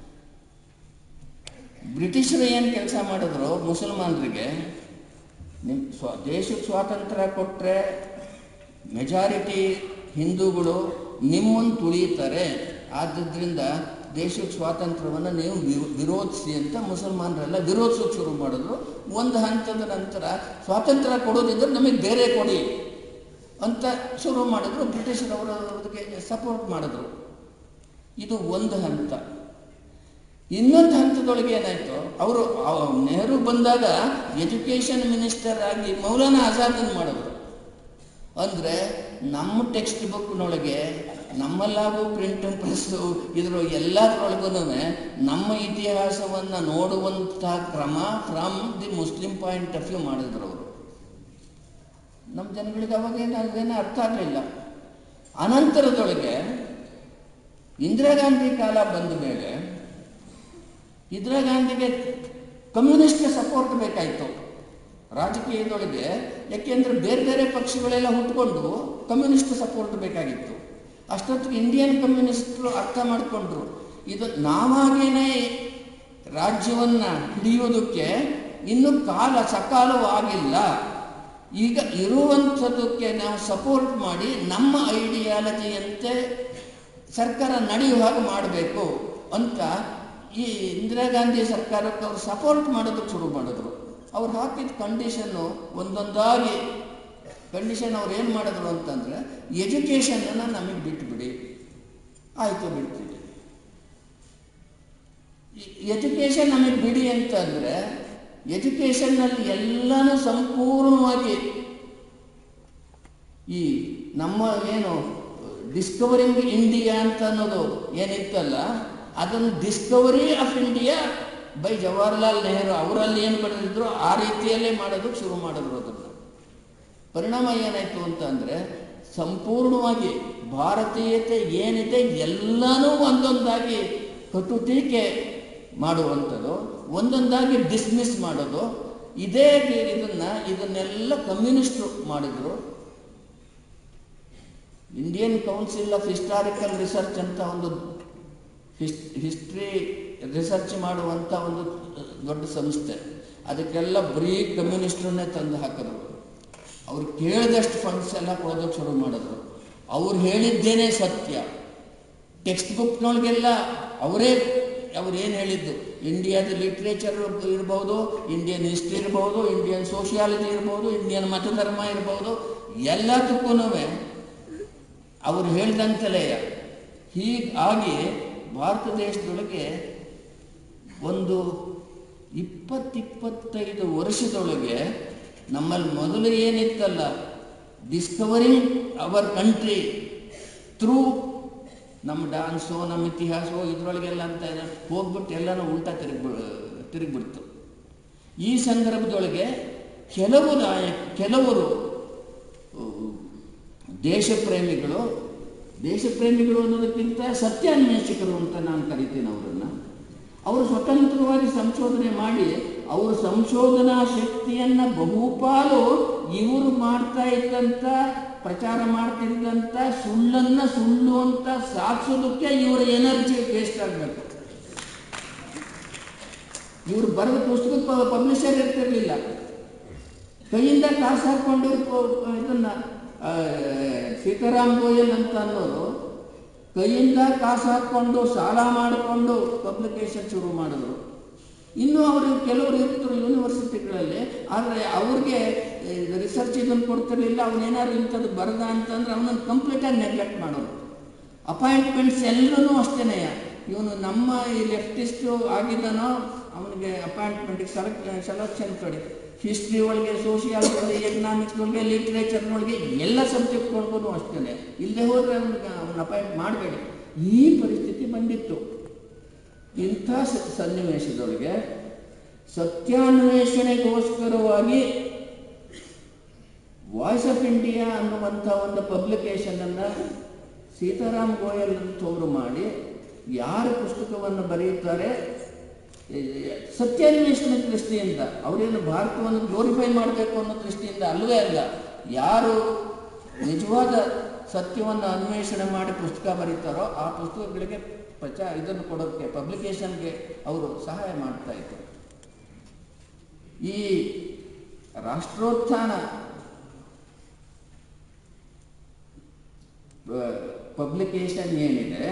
ಬ್ರಿಟಿಷರು ಏನು ಕೆಲಸ ಮಾಡಿದ್ರು ಮುಸಲ್ಮಾನರಿಗೆ ನಿಮ್ ಸ್ವ ದೇಶಕ್ಕೆ ಸ್ವಾತಂತ್ರ್ಯ ಕೊಟ್ಟರೆ ಮೆಜಾರಿಟಿ ಹಿಂದೂಗಳು ನಿಮ್ಮನ್ನು ತುಳಿತಾರೆ ಆದ್ದರಿಂದ ದೇಶಕ್ಕೆ ಸ್ವಾತಂತ್ರ್ಯವನ್ನು ನೀವು ವಿ- ವಿರೋಧಿಸಿ ಅಂತ ಮುಸಲ್ಮಾನರೆಲ್ಲ ವಿರೋಧಿಸೋಕೆ ಶುರು ಮಾಡಿದ್ರು ಒಂದು ಹಂತದ ನಂತರ ಸ್ವಾತಂತ್ರ್ಯ ಕೊಡೋದಿದ್ರೆ ನಮಗೆ ಬೇರೆ ಕೊಡಿ ಅಂತ ಶುರು ಮಾಡಿದ್ರು ಬ್ರಿಟಿಷರವರು ಅದಕ್ಕೆ ಸಪೋರ್ಟ್ ಮಾಡಿದ್ರು ಇದು ಒಂದು ಹಂತ ಇನ್ನೊಂದು ಹಂತದೊಳಗೆ ಏನಾಯ್ತು ಅವರು ನೆಹರು ಬಂದಾಗ ಎಜುಕೇಷನ್ ಮಿನಿಸ್ಟರ್ ಆಗಿ ಮೌಲಾನಾ ಆಜಾದನ್ ಮಾಡಿದ್ರು ಅಂದರೆ ನಮ್ಮ ಟೆಕ್ಸ್ಟ್ ಬುಕ್ನೊಳಗೆ ನಮ್ಮಲ್ಲಾಗೂ ಪ್ರಿಂಟ್ ಪ್ರೆಸ್ಸು ಇದ್ರ ಎಲ್ಲದರೊಳಗೂ ನಮ್ಮ ಇತಿಹಾಸವನ್ನು ನೋಡುವಂಥ ಕ್ರಮ from the Muslim point of view ಮಾಡಿದ್ರು ಅವರು ನಮ್ಮ ಜನಗಳಿಗೆ ಅವಾಗ ಏನು ಅದೇನು ಅರ್ಥ ಆಗಲಿಲ್ಲ ಅನಂತರದೊಳಗೆ ಇಂದಿರಾ ಗಾಂಧಿ ಕಾಲ ಬಂದ ಮೇಲೆ ಇಂದಿರಾ ಗಾಂಧಿಗೆ ಕಮ್ಯುನಿಸ್ಟ್ ಸಪೋರ್ಟ್ ಬೇಕಾಯಿತು ರಾಜಕೀಯದೊಳಗೆ ಯಾಕೆಂದ್ರೆ ಬೇರೆ ಬೇರೆ ಪಕ್ಷಗಳೆಲ್ಲ ಹುಟ್ಕೊಂಡು ಕಮ್ಯುನಿಸ್ಟ್ ಸಪೋರ್ಟ್ ಬೇಕಾಗಿತ್ತು ಅಷ್ಟೊತ್ತಿಗೆ ಇಂಡಿಯನ್ ಕಮ್ಯುನಿಸ್ಟರು ಅರ್ಥ ಮಾಡಿಕೊಂಡ್ರು ಇದು ನಾವಾಗೇನೆ ರಾಜ್ಯವನ್ನು ಹಿಡಿಯೋದಕ್ಕೆ ಇನ್ನೂ ಕಾಲ ಸಕಾಲವೂ ಆಗಿಲ್ಲ ಈಗ ಇರುವಂಥದ್ದಕ್ಕೆ ನಾವು ಸಪೋರ್ಟ್ ಮಾಡಿ ನಮ್ಮ ಐಡಿಯಾಲಜಿಯಂತೆ ಸರ್ಕಾರ ನಡೆಯುವ ಹಾಗೆ ಮಾಡಬೇಕು ಅಂತ ಈ ಇಂದಿರಾ ಗಾಂಧಿ ಸರ್ಕಾರಕ್ಕೆ ಅವ್ರು ಸಪೋರ್ಟ್ ಮಾಡೋದಕ್ಕೆ ಶುರು ಮಾಡಿದ್ರು ಅವ್ರು ಹಾಕಿದ ಕಂಡೀಷನ್ನು ಒಂದೊಂದಾಗಿ ಕಂಡೀಷನ್ ಅವ್ರು ಏನು ಮಾಡಿದ್ರು ಅಂತಂದರೆ ಎಜುಕೇಷನನ್ನು ನಮಗೆ ಬಿಟ್ಟುಬಿಡಿ ಆಯಿತು ಬಿಡ್ತೀವಿ ಎಜುಕೇಷನ್ ನಮಗೆ ಬಿಡಿ ಅಂತಂದರೆ ಎಜುಕೇಷನ್ನಲ್ಲಿ ಎಲ್ಲನೂ ಸಂಪೂರ್ಣವಾಗಿ ಈ ನಮ್ಮ ಏನು ಡಿಸ್ಕವರಿಂಗ್ ಇಂಡಿಯಾ ಅಂತ ಅನ್ನೋದು ಏನಿತ್ತಲ್ಲ ಅದನ್ನು Discovery of India by Jawaharlal Nehru ಅವರಲ್ಲಿ ಏನು ಬರೆದಿದ್ರು ಆ ರೀತಿಯಲ್ಲೇ ಮಾಡೋದಕ್ಕೆ ಶುರು ಮಾಡಿದ್ರು ಅದನ್ನು ಪರಿಣಾಮ ಏನಾಯಿತು ಅಂತಂದರೆ ಸಂಪೂರ್ಣವಾಗಿ ಭಾರತೀಯತೆ ಏನಿದೆ ಎಲ್ಲನೂ ಒಂದೊಂದಾಗಿ ಕಟು ಟೀಕೆ ಮಾಡುವಂಥದ್ದು ಒಂದೊಂದಾಗಿ ಡಿಸ್ಮಿಸ್ ಮಾಡೋದು ಇದೇ ಇದನ್ನ ಇದನ್ನೆಲ್ಲ ಕಮ್ಯುನಿಸ್ಟರು ಮಾಡಿದ್ರು Indian council of historical research ಅಂತ ಒಂದು ಹಿಸ್ ಹಿಸ್ಟ್ರಿ ರಿಸರ್ಚ್ ಮಾಡುವಂಥ ಒಂದು ದೊಡ್ಡ ಸಂಸ್ಥೆ ಅದಕ್ಕೆಲ್ಲ ಬರೀ ಕಮ್ಯುನಿಸ್ಟ್ರನ್ನೇ ತಂದು ಹಾಕಿದ್ರು ಅವ್ರು ಕೇಳಿದಷ್ಟು ಫಂಡ್ಸ್ ಎಲ್ಲ ಕೊಡೋದಕ್ಕೆ ಶುರು ಮಾಡಿದ್ರು ಅವ್ರು ಹೇಳಿದ್ದೇನೆ ಸತ್ಯ ಟೆಕ್ಸ್ಟ್ ಬುಕ್ನೊಳಗೆಲ್ಲ ಅವರೇ ಅವ್ರು ಏನು ಹೇಳಿದ್ದು ಇಂಡಿಯಾದ ಲಿಟ್ರೇಚರ್ ಇರ್ಬೋದು ಇಂಡಿಯನ್ ಹಿಸ್ಟ್ರಿ ಇರ್ಬೋದು ಇಂಡಿಯನ್ ಸೋಷಿಯಾಲಜಿ ಇರ್ಬೋದು ಇಂಡಿಯನ್ ಮತಧರ್ಮ ಇರ್ಬೋದು ಎಲ್ಲದಕ್ಕೂ ಅವರು ಹೇಳಿದಂತೆಲೇ ಹೀಗಾಗಿ ಭಾರತ ದೇಶದೊಳಗೆ ಒಂದು ಇಪ್ಪತ್ತಿಪ್ಪತ್ತೈದು ವರ್ಷದೊಳಗೆ ನಮ್ಮಲ್ಲಿ ಮೊದಲು ಏನಿತ್ತಲ್ಲ ಡಿಸ್ಕವರಿಂಗ್ ಅವರ್ ಕಂಟ್ರಿ ಥ್ರೂ ನಮ್ಮ ಡಾನ್ಸು ನಮ್ಮ ಇತಿಹಾಸವು ಇದರೊಳಗೆಲ್ಲ ಅಂತ ಇದೆ. ಹೋಗ್ಬಿಟ್ಟು ಎಲ್ಲನೂ ಉಲ್ಟಾ ತಿರುಗಿ ತಿರುಗಿಬಿಡ್ತು ಈ ಸಂದರ್ಭದೊಳಗೆ ಕೆಲವು ನಾಯಕ ಕೆಲವರು ಆ, ದೇಶಪ್ರೇಮಿಗಳು ದೇಶಪ್ರೇಮಿಗಳು ಅನ್ನೋದಕ್ಕಿಂತ ಸತ್ಯಾನ್ವೇಷಕರು ಅಂತ ನಾನು ಕರಿತೀನಿ ಅವರನ್ನು ಅವರು ಸ್ವತಂತ್ರವಾಗಿ ಸಂಶೋಧನೆ ಮಾಡಿ ಅವರು ಸಂಶೋಧನಾ ಶಕ್ತಿಯನ್ನು ಬಹುಪಾಲು ಇವರು ಮಾಡ್ತಾ ಇದ್ದಂಥ ಪ್ರಚಾರ ಮಾಡ್ತಿದ್ದಂಥ ಸುಳ್ಳನ್ನು ಸುಳ್ಳು ಅಂತ ಸಾಧಿಸೋದಕ್ಕೆ ಇವರ ಎನರ್ಜಿ ವೇಸ್ಟ್ ಆಗಬೇಕು ಇವರು ಬರೆದ ಪುಸ್ತಕ ಪಬ್ಲಿಷರ್ ಇರ್ತಿರ್ಲಿಲ್ಲ ಕೈಯಿಂದ ಕಾಸು ಹಾಕೊಂಡು ಪ- ಪ- ಇದನ್ನ ಆ, ಸೀತಾರಾಮ್ ಗೋಯಲ್ ಅಂತ ಅನ್ನೋರು ಕೈಯಿಂದ ಕಾಸು ಹಾಕೊಂಡು ಸಾಲ ಮಾಡಿಕೊಂಡು ಪಬ್ಲಿಕೇಶನ್ ಶುರು ಮಾಡಿದ್ರು ಇನ್ನು ಅವರು ಕೆಲವರು ಇರ್ತಾರೆ ಯೂನಿವರ್ಸಿಟಿಗಳಲ್ಲಿ ಆದರೆ ಅವ್ರಿಗೆ ರಿಸರ್ಚ್ ಇದನ್ನು ಕೊಡ್ತಿರ್ಲಿಲ್ಲ ಅವನೇನಾದ್ರು ಇಂಥದ್ದು ಬರದ ಅಂತಂದ್ರೆ ಅವನನ್ನು ಕಂಪ್ಲೀಟಾಗಿ ನೆಗ್ಲೆಕ್ಟ್ ಮಾಡೋರು ಅಪಾಯಿಂಟ್ಮೆಂಟ್ಸ್ ಎಲ್ಲರೂ ಅಷ್ಟೇನೆ ಇವನು ನಮ್ಮ ಈ ಲೆಫ್ಟಿಸ್ಟು ಆಗಿದ್ದಾನೋ ಅವನಿಗೆ ಅಪಾಯಿಂಟ್ಮೆಂಟಿಗೆ ಸೆಲೆಕ್ ಸೆಲೆಕ್ಷನ್ ಕಡೆ ಹಿಸ್ಟ್ರಿ ಒಳಗೆ ಸೋಷಿಯಾಲಜಿ ಎಕನಾಮಿಕ್ಸ್ ಒಳಗೆ ಲಿಟ್ರೇಚರ್ನೊಳಗೆ ಎಲ್ಲ ಸಬ್ಜೆಕ್ಟ್ಗಳಿಗೂ ಅಷ್ಟೇ ಇಲ್ಲದೆ ಹೋದರೆ ಅವನಿಗೆ ಅವನ ಅಪಾಯಿಂಟ್ ಮಾಡಬೇಡಿ ಈ ಪರಿಸ್ಥಿತಿ ಬಂದಿತ್ತು ಇಂಥ ಸ- ಸನ್ನಿವೇಶದೊಳಗೆ ಸತ್ಯಾನ್ವೇಷಣೆಗೋಸ್ಕರವಾಗಿ ವಾಯ್ಸ್ ಆಫ್ ಇಂಡಿಯಾ ಅನ್ನುವಂಥ ಒಂದು ಪಬ್ಲಿಕೇಶನ್ ಅನ್ನ ಸೀತಾರಾಮ್ ಗೋಯಲ್ ಅಂತವರು ಮಾಡಿ ಯಾರು ಪುಸ್ತಕವನ್ನು ಬರೆಯುತ್ತಾರೆ ಈ ಸತ್ಯಾನ್ವೇಷಣೆ ದೃಷ್ಟಿಯಿಂದ ಅವರೇನು ಭಾರತವನ್ನು ಗ್ಲೋರಿಫೈ ಮಾಡಬೇಕು ಅನ್ನೋ ದೃಷ್ಟಿಯಿಂದ ಅಲ್ಲವೇ ಅಲ್ಲ ಯಾರು ನಿಜವಾದ ಸತ್ಯವನ್ನು ಅನ್ವೇಷಣೆ ಮಾಡಿ ಪುಸ್ತಕ ಬರೀತಾರೋ ಆ ಪುಸ್ತಕಗಳಿಗೆ ಪ್ರಚಾರ ಇದನ್ನು ಕೊಡೋಕ್ಕೆ ಪಬ್ಲಿಕೇಶನ್ಗೆ ಅವರು ಸಹಾಯ ಮಾಡ್ತಾ ಇದ್ರು ಈ ರಾಷ್ಟ್ರೋತ್ಥಾನ ಪಬ್ಲಿಕೇಶನ್ ಏನಿದೆ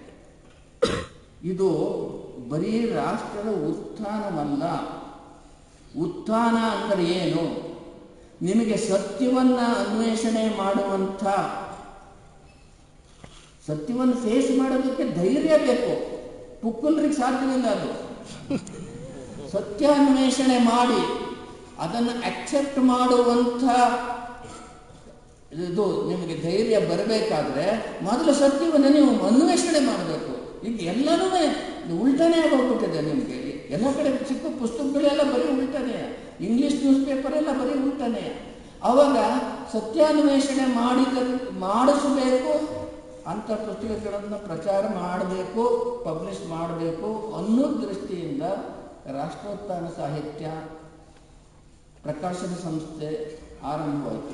ಇದು ಬರೀ ರಾಷ್ಟ್ರದ ಉತ್ಥಾನವಲ್ಲ ಉತ್ಥಾನ ಅಂದರೆ ಏನು ನಿಮಗೆ ಸತ್ಯವನ್ನ ಅನ್ವೇಷಣೆ ಮಾಡುವಂಥ ಸತ್ಯವನ್ನು ಫೇಸ್ ಮಾಡೋದಕ್ಕೆ ಧೈರ್ಯ ಬೇಕು ಪುಕ್ಕಲ್ರಿಗೆ ಸಾಧ್ಯವಿಲ್ಲ ಅದು ಸತ್ಯ ಅನ್ವೇಷಣೆ ಮಾಡಿ ಅದನ್ನು ಅಕ್ಸೆಪ್ಟ್ ಮಾಡುವಂಥ ಇದು ನಿಮಗೆ ಧೈರ್ಯ ಬರಬೇಕಾದ್ರೆ ಮೊದಲು ಸತ್ಯವನ್ನು ನೀವು ಅನ್ವೇಷಣೆ ಮಾಡಬೇಕು ಈಗ ಎಲ್ಲನೂ ಉಲ್ಟಾನೇ ಆಗೋಗ್ಬಿಟ್ಟಿದೆ ನಿಮಗೆ ಎಲ್ಲ ಕಡೆ ಚಿಕ್ಕ ಪುಸ್ತಕಗಳೆಲ್ಲ ಬರೀ ಉಲ್ಟಾನೆ ಇಂಗ್ಲಿಷ್ ನ್ಯೂಸ್ ಪೇಪರ್ ಎಲ್ಲ ಬರೀ ಉಲ್ಟಾನೆ ಅವಾಗ ಸತ್ಯಾನ್ವೇಷಣೆ ಮಾಡಿದ ಮಾಡಿಸಬೇಕು ಅಂಥ ಪುಸ್ತಕಗಳನ್ನು ಪ್ರಚಾರ ಮಾಡಬೇಕು ಪಬ್ಲಿಷ್ ಮಾಡಬೇಕು ಅನ್ನೋ ದೃಷ್ಟಿಯಿಂದ ರಾಷ್ಟ್ರೋತ್ಥಾನ ಸಾಹಿತ್ಯ ಪ್ರಕಾಶನ ಸಂಸ್ಥೆ ಆರಂಭವಾಯಿತು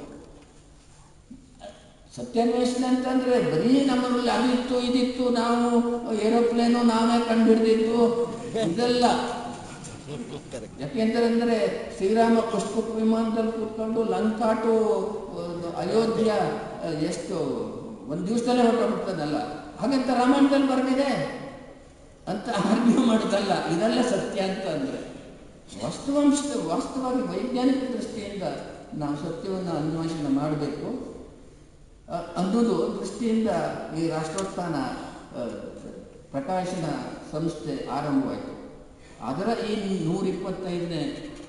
ಸತ್ಯಾನ್ವೇಷಣೆ ಅಂತಂದ್ರೆ ಬರೀ ನಮ್ಮಲ್ಲಿ ಅದಿತ್ತು ಇದಿತ್ತು ನಾವು ಏರೋಪ್ಲೇನು ನಾವೇ ಕಂಡುಹಿಡಿದಿದ್ದು ಇದೆಲ್ಲ ಯಾಕೆಂದ್ರೆ ಶ್ರೀರಾಮ ಪುಷ್ಪಕ ವಿಮಾನದಲ್ಲಿ ಕೂತ್ಕೊಂಡು ಲಂಕಾ ಟು ಒಂದು ಅಯೋಧ್ಯ ಆ, ಎಷ್ಟು ಒಂದು ದಿವಸದಲ್ಲೇ ಹೊರಟೋಗ್ತದಲ್ಲ ಹಾಗಂತ ರಾಮಾಯಣದಲ್ಲಿ ಬರೆದಿದೆ ಅಂತ ಆರ್ಗ್ಯೂ ಮಾಡೋದಲ್ಲ ಇದೆಲ್ಲ ಸತ್ಯ ಅಂತ ಅಂದ್ರೆ ವಾಸ್ತವಾಂಶ ವಾಸ್ತವವಾಗಿ ವೈಜ್ಞಾನಿಕ ದೃಷ್ಟಿಯಿಂದ ನಾವು ಸತ್ಯವನ್ನು ಅನ್ವೇಷಣೆ ಮಾಡಬೇಕು ಅ- ಅನ್ನೋದು ದೃಷ್ಟಿಯಿಂದ ಈ ರಾಷ್ಟ್ರೋತ್ಥಾನ ಅ, ಪ್ರಕಾಶನ ಸಂಸ್ಥೆ ಆರಂಭವಾಯಿತು ಅದರ ಈ ನೂರ ಇಪ್ಪತ್ತೈದನೇ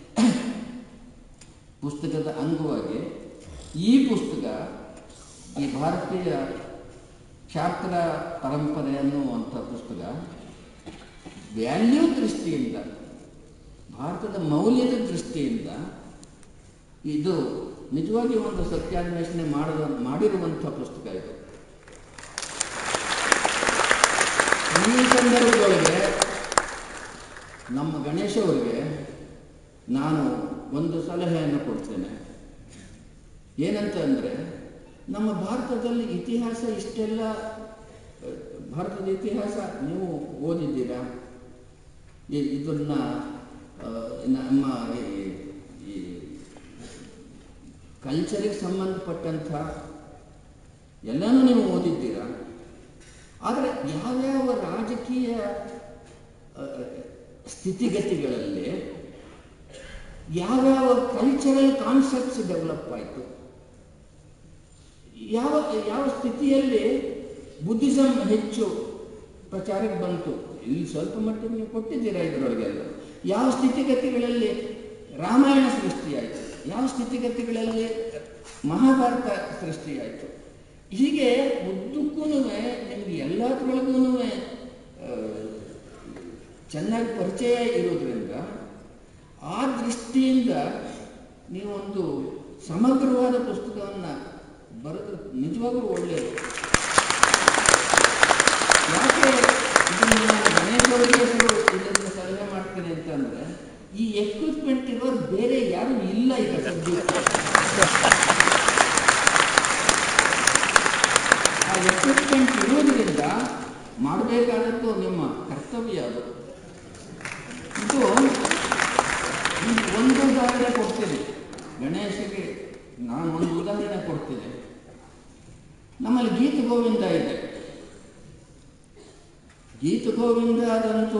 ಪುಸ್ತಕದ ಅಂಗವಾಗಿ ಈ ಪುಸ್ತಕ ಈ ಭಾರತೀಯ ಕ್ಷಾತ್ರ ಪರಂಪರೆ ಅನ್ನುವಂಥ ಪುಸ್ತಕ ವ್ಯಾಲ್ಯೂ ದೃಷ್ಟಿಯಿಂದ ಭಾರತದ ಮೌಲ್ಯದ ದೃಷ್ಟಿಯಿಂದ ಇದು ನಿಜವಾಗಿ ಒಂದು ಸತ್ಯಾನ್ವೇಷಣೆ ಮಾಡುವ ಮಾಡಿರುವಂಥ ಪುಸ್ತಕ ಇದು ಈ ಸಂದರ್ಭದೊಳಗೆ ನಮ್ಮ ಗಣೇಶ ಅವರಿಗೆ ನಾನು ಒಂದು ಸಲಹೆಯನ್ನು ಕೊಡ್ತೇನೆ ಏನಂತ ಅಂದರೆ ನಮ್ಮ ಭಾರತದಲ್ಲಿ ಇತಿಹಾಸ ಇಷ್ಟೆಲ್ಲ ಅಹ್, ಭಾರತದ ಇತಿಹಾಸ ನೀವು ಓದಿದ್ದೀರಾ ಇ- ಇದನ್ನ ಅಹ್, ನಮ್ಮ ಈ- ಈ ಕಲ್ಚರಿಗೆ ಸಂಬಂಧಪಟ್ಟಂಥ ಎಲ್ಲನೂ ನೀವು ಓದಿದ್ದೀರಾ ಆದರೆ ಯಾವ್ಯಾವ ರಾಜಕೀಯ ಅಹ್, ಸ್ಥಿತಿಗತಿಗಳಲ್ಲಿ ಯಾವ್ಯಾವ ಕಲ್ಚರಲ್ ಕಾನ್ಸೆಪ್ಟ್ಸ್ ಡೆವಲಪ್ ಆಯಿತು ಯಾವ ಯಾವ ಸ್ಥಿತಿಯಲ್ಲಿ ಬುದ್ಧಿಸಂ ಹೆಚ್ಚು ಪ್ರಚಾರಕ್ಕೆ ಬಂತು ಇಲ್ಲಿ ಸ್ವಲ್ಪ ಮಟ್ಟಿಗೆ ನೀವು ಕೊಟ್ಟಿದ್ದೀರಾ ಇದರೊಳಗೆಲ್ಲ ಯಾವ ಸ್ಥಿತಿಗತಿಗಳಲ್ಲಿ ರಾಮಾಯಣ ಸೃಷ್ಟಿಯಾಯಿತು ಯಾವ ಸ್ಥಿತಿಗತಿಗಳಲ್ಲಿ ಮಹಾಭಾರತ ಸೃಷ್ಟಿಯಾಯಿತು ಹೀಗೆ ಉದ್ದಕ್ಕೂ ನಿಮಗೆ ಎಲ್ಲದರೊಳಗೂ ಚೆನ್ನಾಗಿ ಪರಿಚಯ ಇರೋದ್ರಿಂದ ಆ ದೃಷ್ಟಿಯಿಂದ ನೀವೊಂದು ಸಮಗ್ರವಾದ ಪುಸ್ತಕವನ್ನು ಬರೆದ್ರೆ ನಿಜವಾಗ್ಲೂ ಒಳ್ಳೆಯದು ಯಾಕೆ ಇದನ್ನು ನಾನು ಗಣೇಶವರಿಗೆ ಹೆಸರು ಇದನ್ನು ಸಲಹೆ ಮಾಡ್ತೇನೆ ಅಂತಂದ್ರೆ ಈ ಎಕ್ವಿಪ್ಮೆಂಟ್ ಇರೋರು ಬೇರೆ ಯಾರು ಇಲ್ಲ ಈಗ ಸದ್ಯಕ್ಕೆ ಆ ಎಕ್ವಿಪ್ಮೆಂಟ್ ಇರೋದ್ರಿಂದ ಮಾಡಬೇಕಾದದ್ದು ನಿಮ್ಮ ಕರ್ತವ್ಯ ಅದು ಇದು ಈ ಒಂದು ಉದಾಹರಣೆ ಕೊಡ್ತೀನಿ ಗಣೇಶಗೆ ನಾನು ಒಂದು ಉದಾಹರಣೆ ಕೊಡ್ತೀನಿ ನಮ್ಮಲ್ಲಿ ಗೀತ ಗೋವಿಂದ ಇದೆ ಗೀತ ಗೋವಿಂದ ಅದಂತೂ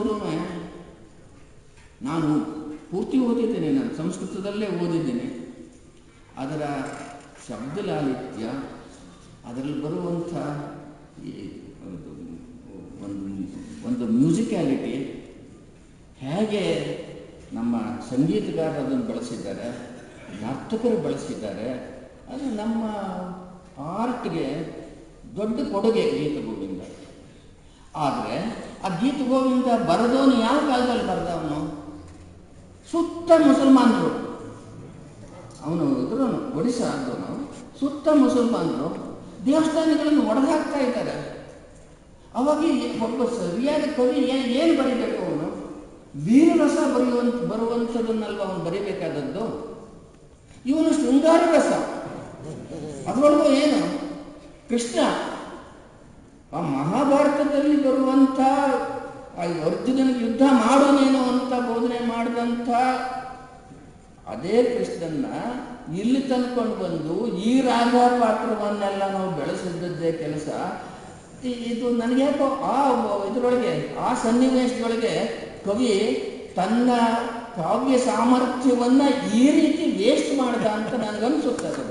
ನಾನು ಪೂರ್ತಿ ಓದಿದ್ದೇನೆ ನಾನು ಸಂಸ್ಕೃತದಲ್ಲೇ ಓದಿದ್ದೇನೆ ಅದರ ಶಬ್ದ ಲಾಲಿತ್ಯ ಅದರಲ್ಲಿ ಬರುವಂಥ ಈ ಒಂದು ಒಂದು ಒಂದು ಮ್ಯೂಸಿಕ್ಯಾಲಿಟಿ ಹೇಗೆ ನಮ್ಮ ಸಂಗೀತಗಾರರು ಅದನ್ನು ಬಳಸಿದ್ದಾರೆ ನರ್ತಕರು ಬಳಸಿದ್ದಾರೆ ಅದು ನಮ್ಮ ಆರ್ಟ್ಗೆ ದೊಡ್ಡ ಕೊಡುಗೆ ಗೀತ ಗೋವಿಂದ ಆದರೆ ಆ ಗೀತ ಗೋವಿಂದ ಬರೆದವನು ಯಾವ ಕಾಲದಲ್ಲಿ ಬರೆದವನು ಸುತ್ತ ಮುಸಲ್ಮಾನರು ಅವನು ಇದ್ರನು ಒಡಿಶಾ ಆದವನು ಸುತ್ತ ಮುಸಲ್ಮಾನರು ದೇವಸ್ಥಾನಗಳನ್ನು ಒಡೆದಾಕ್ತಾ ಇದ್ದಾರೆ ಅವಾಗ ಈ ಒಬ್ಬ ಸರಿಯಾದ ಕವಿ ಏನು ಏನು ಬರಿಬೇಕು ಅವನು ವೀರರಸ ಬರೆಯುವಂತ ಬರುವಂಥದ್ದನ್ನಲ್ವ ಅವನು ಬರಿಬೇಕಾದದ್ದು ಇವನು ಶೃಂಗಾರ ರಸ ಅದರೊಳಗೂ ಏನು ಕೃಷ್ಣ ಆ ಮಹಾಭಾರತದಲ್ಲಿ ಬರುವಂಥ ಆ ಅರ್ಜುನನಿಗೆ ಯುದ್ಧ ಮಾಡೋನೇನೋ ಅಂತ ಬೋಧನೆ ಮಾಡಿದಂಥ ಅದೇ ಕೃಷ್ಣನ್ನ ಇಲ್ಲಿ ತಂದ್ಕೊಂಡು ಬಂದು ಈ ರಾಗ ಪಾತ್ರವನ್ನೆಲ್ಲ ನಾವು ಬೆಳೆಸಿದ್ದದ್ದೇ ಕೆಲಸ ಇ- ಇದು ನನಗೆ ಯಾಕೋ ಆ ಇದರೊಳಗೆ ಆ ಸನ್ನಿವೇಶದೊಳಗೆ ಕವಿ ತನ್ನ ಕಾವ್ಯ ಸಾಮರ್ಥ್ಯವನ್ನ ಈ ರೀತಿ ವೇಸ್ಟ್ ಮಾಡ್ದ ಅಂತ ನನಗನ್ಸುತ್ತೆ ಅದನ್ನ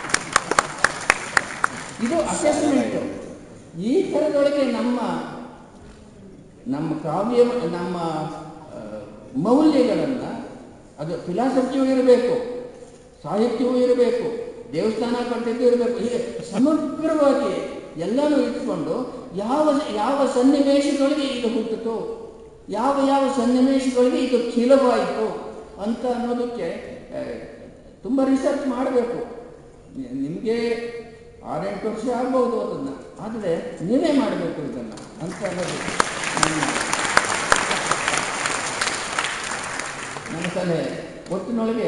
ಇದು ಅಸೆಸ್ಮೆಂಟ್ ಈ ಥರದೊಳಗೆ ನಮ್ಮ ನಮ್ಮ ಕಾವ್ಯ ನಮ್ಮ ಆ, ಮೌಲ್ಯಗಳನ್ನು ಅದು ಫಿಲಾಸಫಿಯೂ ಇರಬೇಕು ಸಾಹಿತ್ಯವೂ ಇರಬೇಕು ದೇವಸ್ಥಾನ ಕಟ್ಟಿದ್ದು ಇರಬೇಕು ಹೀಗೆ ಸಮಗ್ರವಾಗಿ ಎಲ್ಲನೂ ಇಟ್ಕೊಂಡು ಯಾವ ಯಾವ ಸನ್ನಿವೇಶಗಳಿಗೆ ಇದು ಹುಟ್ಟಿತು ಯಾವ ಯಾವ ಸನ್ನಿವೇಶಗಳಿಗೆ ಇದು ಖಿಲವಾಯಿತು ಅಂತ ಅನ್ನೋದಕ್ಕೆ ಆ, ತುಂಬ ರಿಸರ್ಚ್ ಮಾಡಬೇಕು ನಿಮಗೆ ಆರೆಂಟು ವರ್ಷ ಆಗ್ಬೋದು ಅದನ್ನು ಆದರೆ ನೀವೇ ಮಾಡಬೇಕು ಇದನ್ನು ಅಂತ ಅನ್ನೋದು ನನ್ನ ನನ್ನ ಸಲಹೆ ಒಟ್ಟಿನೊಳಗೆ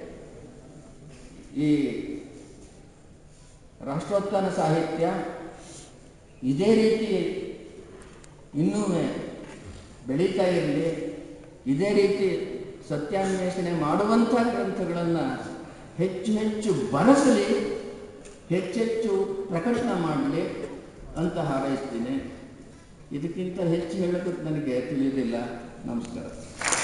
ಈ ರಾಷ್ಟ್ರೋತ್ಥಾನ ಸಾಹಿತ್ಯ ಇದೇ ರೀತಿ ಇನ್ನೂ ಬೆಳೀತಾ ಇರಲಿ ಇದೇ ರೀತಿ ಸತ್ಯಾನ್ವೇಷಣೆ ಮಾಡುವಂಥ ಗ್ರಂಥಗಳನ್ನು ಹೆಚ್ಚು ಹೆಚ್ಚು ಬರೆಸಲಿ ಹೆಚ್ಚೆಚ್ಚು ಪ್ರಕಟಣೆ ಮಾಡಲಿ ಅಂತ ಹಾರೈಸ್ತೀನಿ ಇದಕ್ಕಿಂತ ಹೆಚ್ಚು ಹೇಳೋದಕ್ಕೆ ನನಗೆ ತಿಳಿಯೋದಿಲ್ಲ ನಮಸ್ಕಾರ